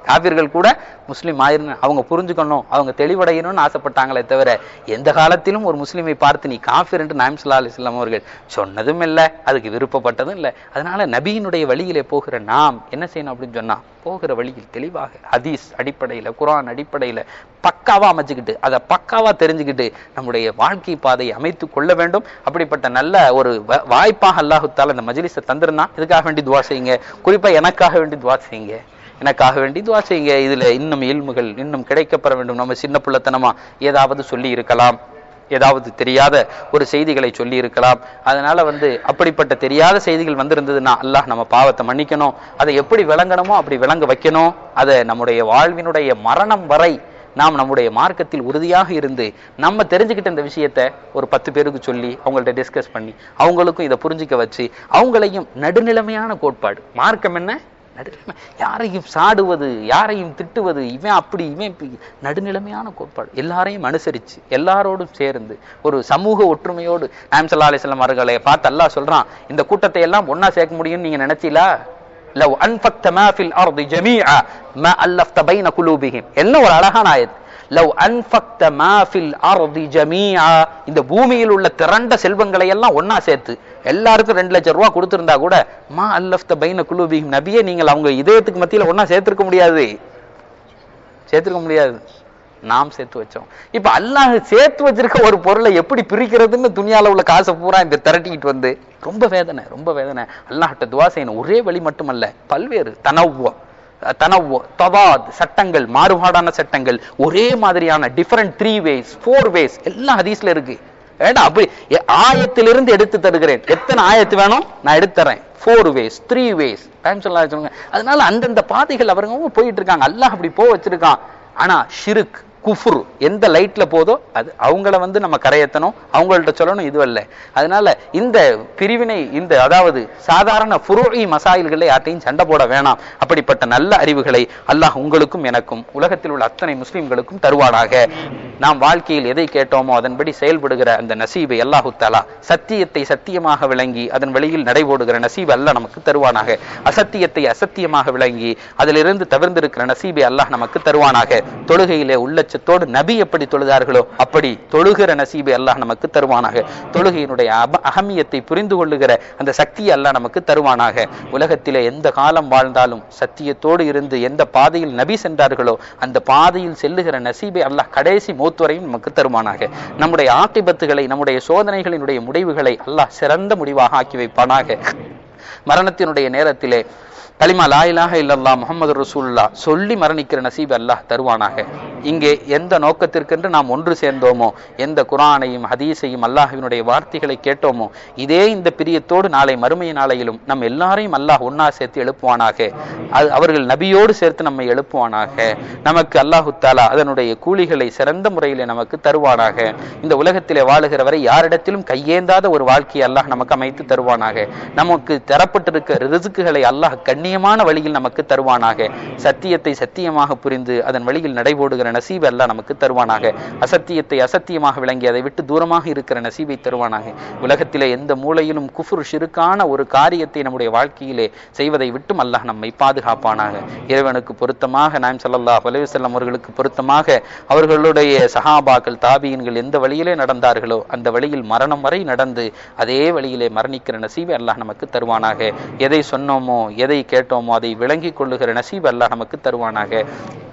காபிர்கள் கூட முஸ்லீம் ஆயிரும் அவங்க புரிஞ்சுக்கணும் அவங்க தெளிவடையணும்னு ஆசைப்பட்டாங்களே தவிர எந்த காலத்திலும் ஒரு முஸ்லீமை பார்த்து நீ காஃபிர் என்று நாயம் சல்லா அலிஸ்லாம் அவர்கள் சொன்னதும் இல்லை அதுக்கு விருப்பப்பட்டதும் இல்லை அதனால நபியினுடைய வழியிலே போகிற நாம் என்ன செய்யணும் அப்படின்னு சொன்னா போகிற வழியில் தெளிவாக ஹதீஸ் அடிப்படையில குரான் அடிப்படையில பக்காவா அமைச்சுக்கிட்டு அதை பக்காவா தெரிஞ்சுக்கிட்டு நம்முடைய வாழ்க்கை பாதையை அமைத்து கொள்ள வேண்டும் அப்படிப்பட்ட நல்ல ஒரு வ- வாய்ப்பாக அல்லாஹுத்தால இந்த மஜ்லிஸை தந்திருந்தான் இதுக்காக வேண்டி துவா செய்யுங்க குறிப்பா எனக்காக வேண்டி துவா செய்யுங்க எனக்காக வேண்டி துவா செய்யுங்க இதுல இன்னும் இல்முகள் இன்னும் கிடைக்கப்பெற வேண்டும் நம்ம சின்ன பிள்ளைத்தனமா ஏதாவது சொல்லி இருக்கலாம் ஏதாவது தெரியாத ஒரு செய்திகளை சொல்லி இருக்கலாம் அதனால வந்து அப்படிப்பட்ட தெரியாத செய்திகள் வந்திருந்ததுன்னா அல்லாஹ் நம்ம பாவத்தை மன்னிக்கணும் அதை எப்படி விளங்கணுமோ அப்படி விளங்க வைக்கணும் அதை நம்முடைய வாழ்வினுடைய மரணம் வரை நாம் நம்முடைய மார்க்கத்தில் உறுதியாக இருந்து நம்ம தெரிஞ்சுக்கிட்ட இந்த விஷயத்த ஒரு பத்து பேருக்கு சொல்லி அவங்கள்ட்ட டிஸ்கஸ் பண்ணி அவங்களுக்கும் இதை புரிஞ்சிக்க வச்சு அவங்களையும் நடுநிலைமையான கோட்பாடு மார்க்கம் என்ன நடுநிலைமை யாரையும் சாடுவது யாரையும் திட்டுவது இவன் அப்படி இவன் இப்படி நடுநிலைமையான கோட்பாடு எல்லாரையும் அனுசரிச்சு எல்லாரோடும் சேர்ந்து ஒரு சமூக ஒற்றுமையோடு நாயம் சல்லா அலிஸ்லாம் அவர்களை பார்த்து அல்லாஹ் சொல்றான் இந்த கூட்டத்தை எல்லாம் ஒண்ணா சேர்க்க முடியும்னு நீங்க நினைச்சீங்களா லவ் அன்ஃபக்த மா ஃபில் அர்தி ஜமீஆ மா அல்லஃப்த பைன குலூபிஹிம் என்ன ஒரு அழகான ஆயத் லவ் அன்ஃபக்த மா ஃபில் அர்தி ஜமீஆ இந்த பூமியில் உள்ள திரண்ட செல்வங்களை எல்லாம் ஒண்ணா சேர்த்து எல்லாருக்கும் ரெண்டு லட்சம் ரூபாய் கொடுத்திருந்தா கூட மா அல்லஃப்த பைன குலூபிஹிம் நபியே நீங்கள் அவங்க இதயத்துக்கு மத்தியில ஒண்ணா சேர்த்திருக்க முடியாது சேர்த்திருக்க முடியாது நாம் சேர்த்து வச்சோம் இப்ப அல்லாஹ் சேர்த்து வச்சிருக்க ஒரு பொருளை எப்படி பிரிக்கிறதுன்னு துணியால உள்ள காசை பூரா இந்த திரட்டிக்கிட்டு வந்து ரொம்ப வேதனை ரொம்ப வேதனை அல்லாஹ்ட்ட துவா செய்யணும் ஒரே வழி மட்டுமல்ல பல்வேறு தனவ் தனவ் தவாத் சட்டங்கள் மாறுபாடான சட்டங்கள் ஒரே மாதிரியான different three ways four ways எல்லாம் ஹதீஸ்ல இருக்கு ஏடா அப்படி எ- ஆயத்திலிருந்து எடுத்து தருகிறேன் எத்தனை ஆயத்து வேணும் நான் எடுத்து தரேன் four ways three ways time சொல்ல சொல்லுங்க அதனால அந்தந்த பாதைகள் அவருங்க போயிட்டு இருக்காங்க அல்லாஹ் அப்படி போ வச்சிருக்கான் ஆனா ஷிருக் குஃப்ரு எந்த லைட்ல போதோ அது அவங்கள வந்து நம்ம கரையேத்தணும் அவங்கள்ட்ட சொல்லணும் இது அல்ல அதனால இந்த பிரிவினை இந்த அதாவது சாதாரண ஃபுருஇ மசாயில்களை யார்ட்டையும் சண்டை போட வேணாம் அப்படிப்பட்ட நல்ல அறிவுகளை அல்லாஹ் உங்களுக்கும் எனக்கும் உலகத்தில் உள்ள அத்தனை முஸ்லிம்களுக்கும் தருவானாக நாம் வாழ்க்கையில் எதை கேட்டோமோ அதன்படி செயல்படுகிற அந்த நசீபை அல்லாஹு தஆலா சத்தியத்தை சத்தியமாக விளங்கி அதன் வழியில் நடைபோடுகிற நசீபை அல்லாஹ் நமக்கு தருவானாக அசத்தியத்தை அசத்தியமாக விளங்கி அதிலிருந்து தவிர்ந்திருக்கிற நசீபை அல்லாஹ் நமக்கு தருவானாக தொழுகையிலே உள்ளச்சத்தோடு நபி எப்படி தொழுதார்களோ அப்படி தொழுகிற நசீபை அல்லாஹ் நமக்கு தருவானாக தொழுகையினுடைய அப- அகமியத்தை புரிந்து கொள்ளுகிற அந்த சக்தியை அல்லாஹ் நமக்கு தருவானாக உலகத்திலே எந்த காலம் வாழ்ந்தாலும் சத்தியத்தோடு இருந்து எந்த பாதையில் நபி சென்றார்களோ அந்த பாதையில் செல்லுகிற நசீபை அல்லாஹ் கடைசி மூத்து வரையும் நமக்கு தருவானாக நம்முடைய ஆக்கிபத்துகளை நம்முடைய சோதனைகளினுடைய முடிவுகளை அல்லாஹ் சிறந்த முடிவாக ஆக்கி வைப்பானாக மரணத்தினுடைய நேரத்திலே கலிமா லா இலாஹ இல்லல்லாஹ் முஹம்மது ரசூலுல்லாஹ் சொல்லி மரணிக்கிற நசீப் அல்லாஹ் தருவானாக இங்கே எந்த நோக்கத்திற்கென்று நாம் ஒன்று சேர்ந்தோமோ எந்த குரானையும் ஹதீஸையும் அல்லாஹ்வினுடைய வார்த்தைகளை கேட்டோமோ இதே இந்த பிரியத்தோடு நாளை மறுமைய நாளையிலும் நம் எல்லாரையும் அல்லாஹ் ஒன்னா சேர்த்து எழுப்புவானாக அது அவர்கள் நபியோடு சேர்த்து நம்மை எழுப்புவானாக நமக்கு அல்லாஹு தாலா அதனுடைய கூலிகளை சிறந்த முறையிலே நமக்கு தருவானாக இந்த உலகத்திலே வாழுகிற வரை யாரிடத்திலும் கையேந்தாத ஒரு வாழ்க்கையை அல்லாஹ் நமக்கு அமைத்து தருவானாக நமக்கு தரப்பட்டிருக்க ரிசுக்குகளை அல்லாஹ் கண்ணியமான வழியில் நமக்கு தருவானாக சத்தியத்தை சத்தியமாக புரிந்து அதன் வழியில் நடைபோடுகிற நசீபை அல்லாஹ் நமக்கு தருவானாக அசத்தியத்தை அசத்தியமாக விளங்கி அதை விட்டு தூரமாக இருக்கிற நசீபை தருவானாக உலகத்திலே எந்த மூலையிலும் குஃபுர் ஷிருக்கான ஒரு காரியத்தை நம்முடைய வாழ்க்கையிலே செய்வதை விட்டும் அல்லாஹ் நம்மை பாதுகாப்பானாக இறைவனுக்கு பொருத்தமாக நாயம் ஸல்லல்லாஹு அலைஹி வஸல்லம் அவர்களுக்கு பொருத்தமாக அவர்களுடைய சஹாபாக்கள் தாபியின்கள் எந்த வழியிலே நடந்தார்களோ அந்த வழியில் மரணம் வரை நடந்து அதே வழியிலே மரணிக்கிற நசீபை அல்லாஹ் நமக்கு தருவானாக எதை சொன்னோமோ எதை கேட்டோமோ அதை விளங்கிக் கொள்ளுகிற நசீப் அல்லாஹ் நமக்கு தருவானாக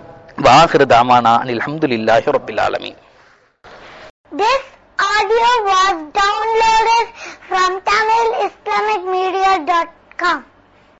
வாஹிரு தாமானா அனில் அல்ஹம்துலில்லாஹி ரப்பில் ஆலமீன் This audio was downloaded from TamilIslamicMedia.com.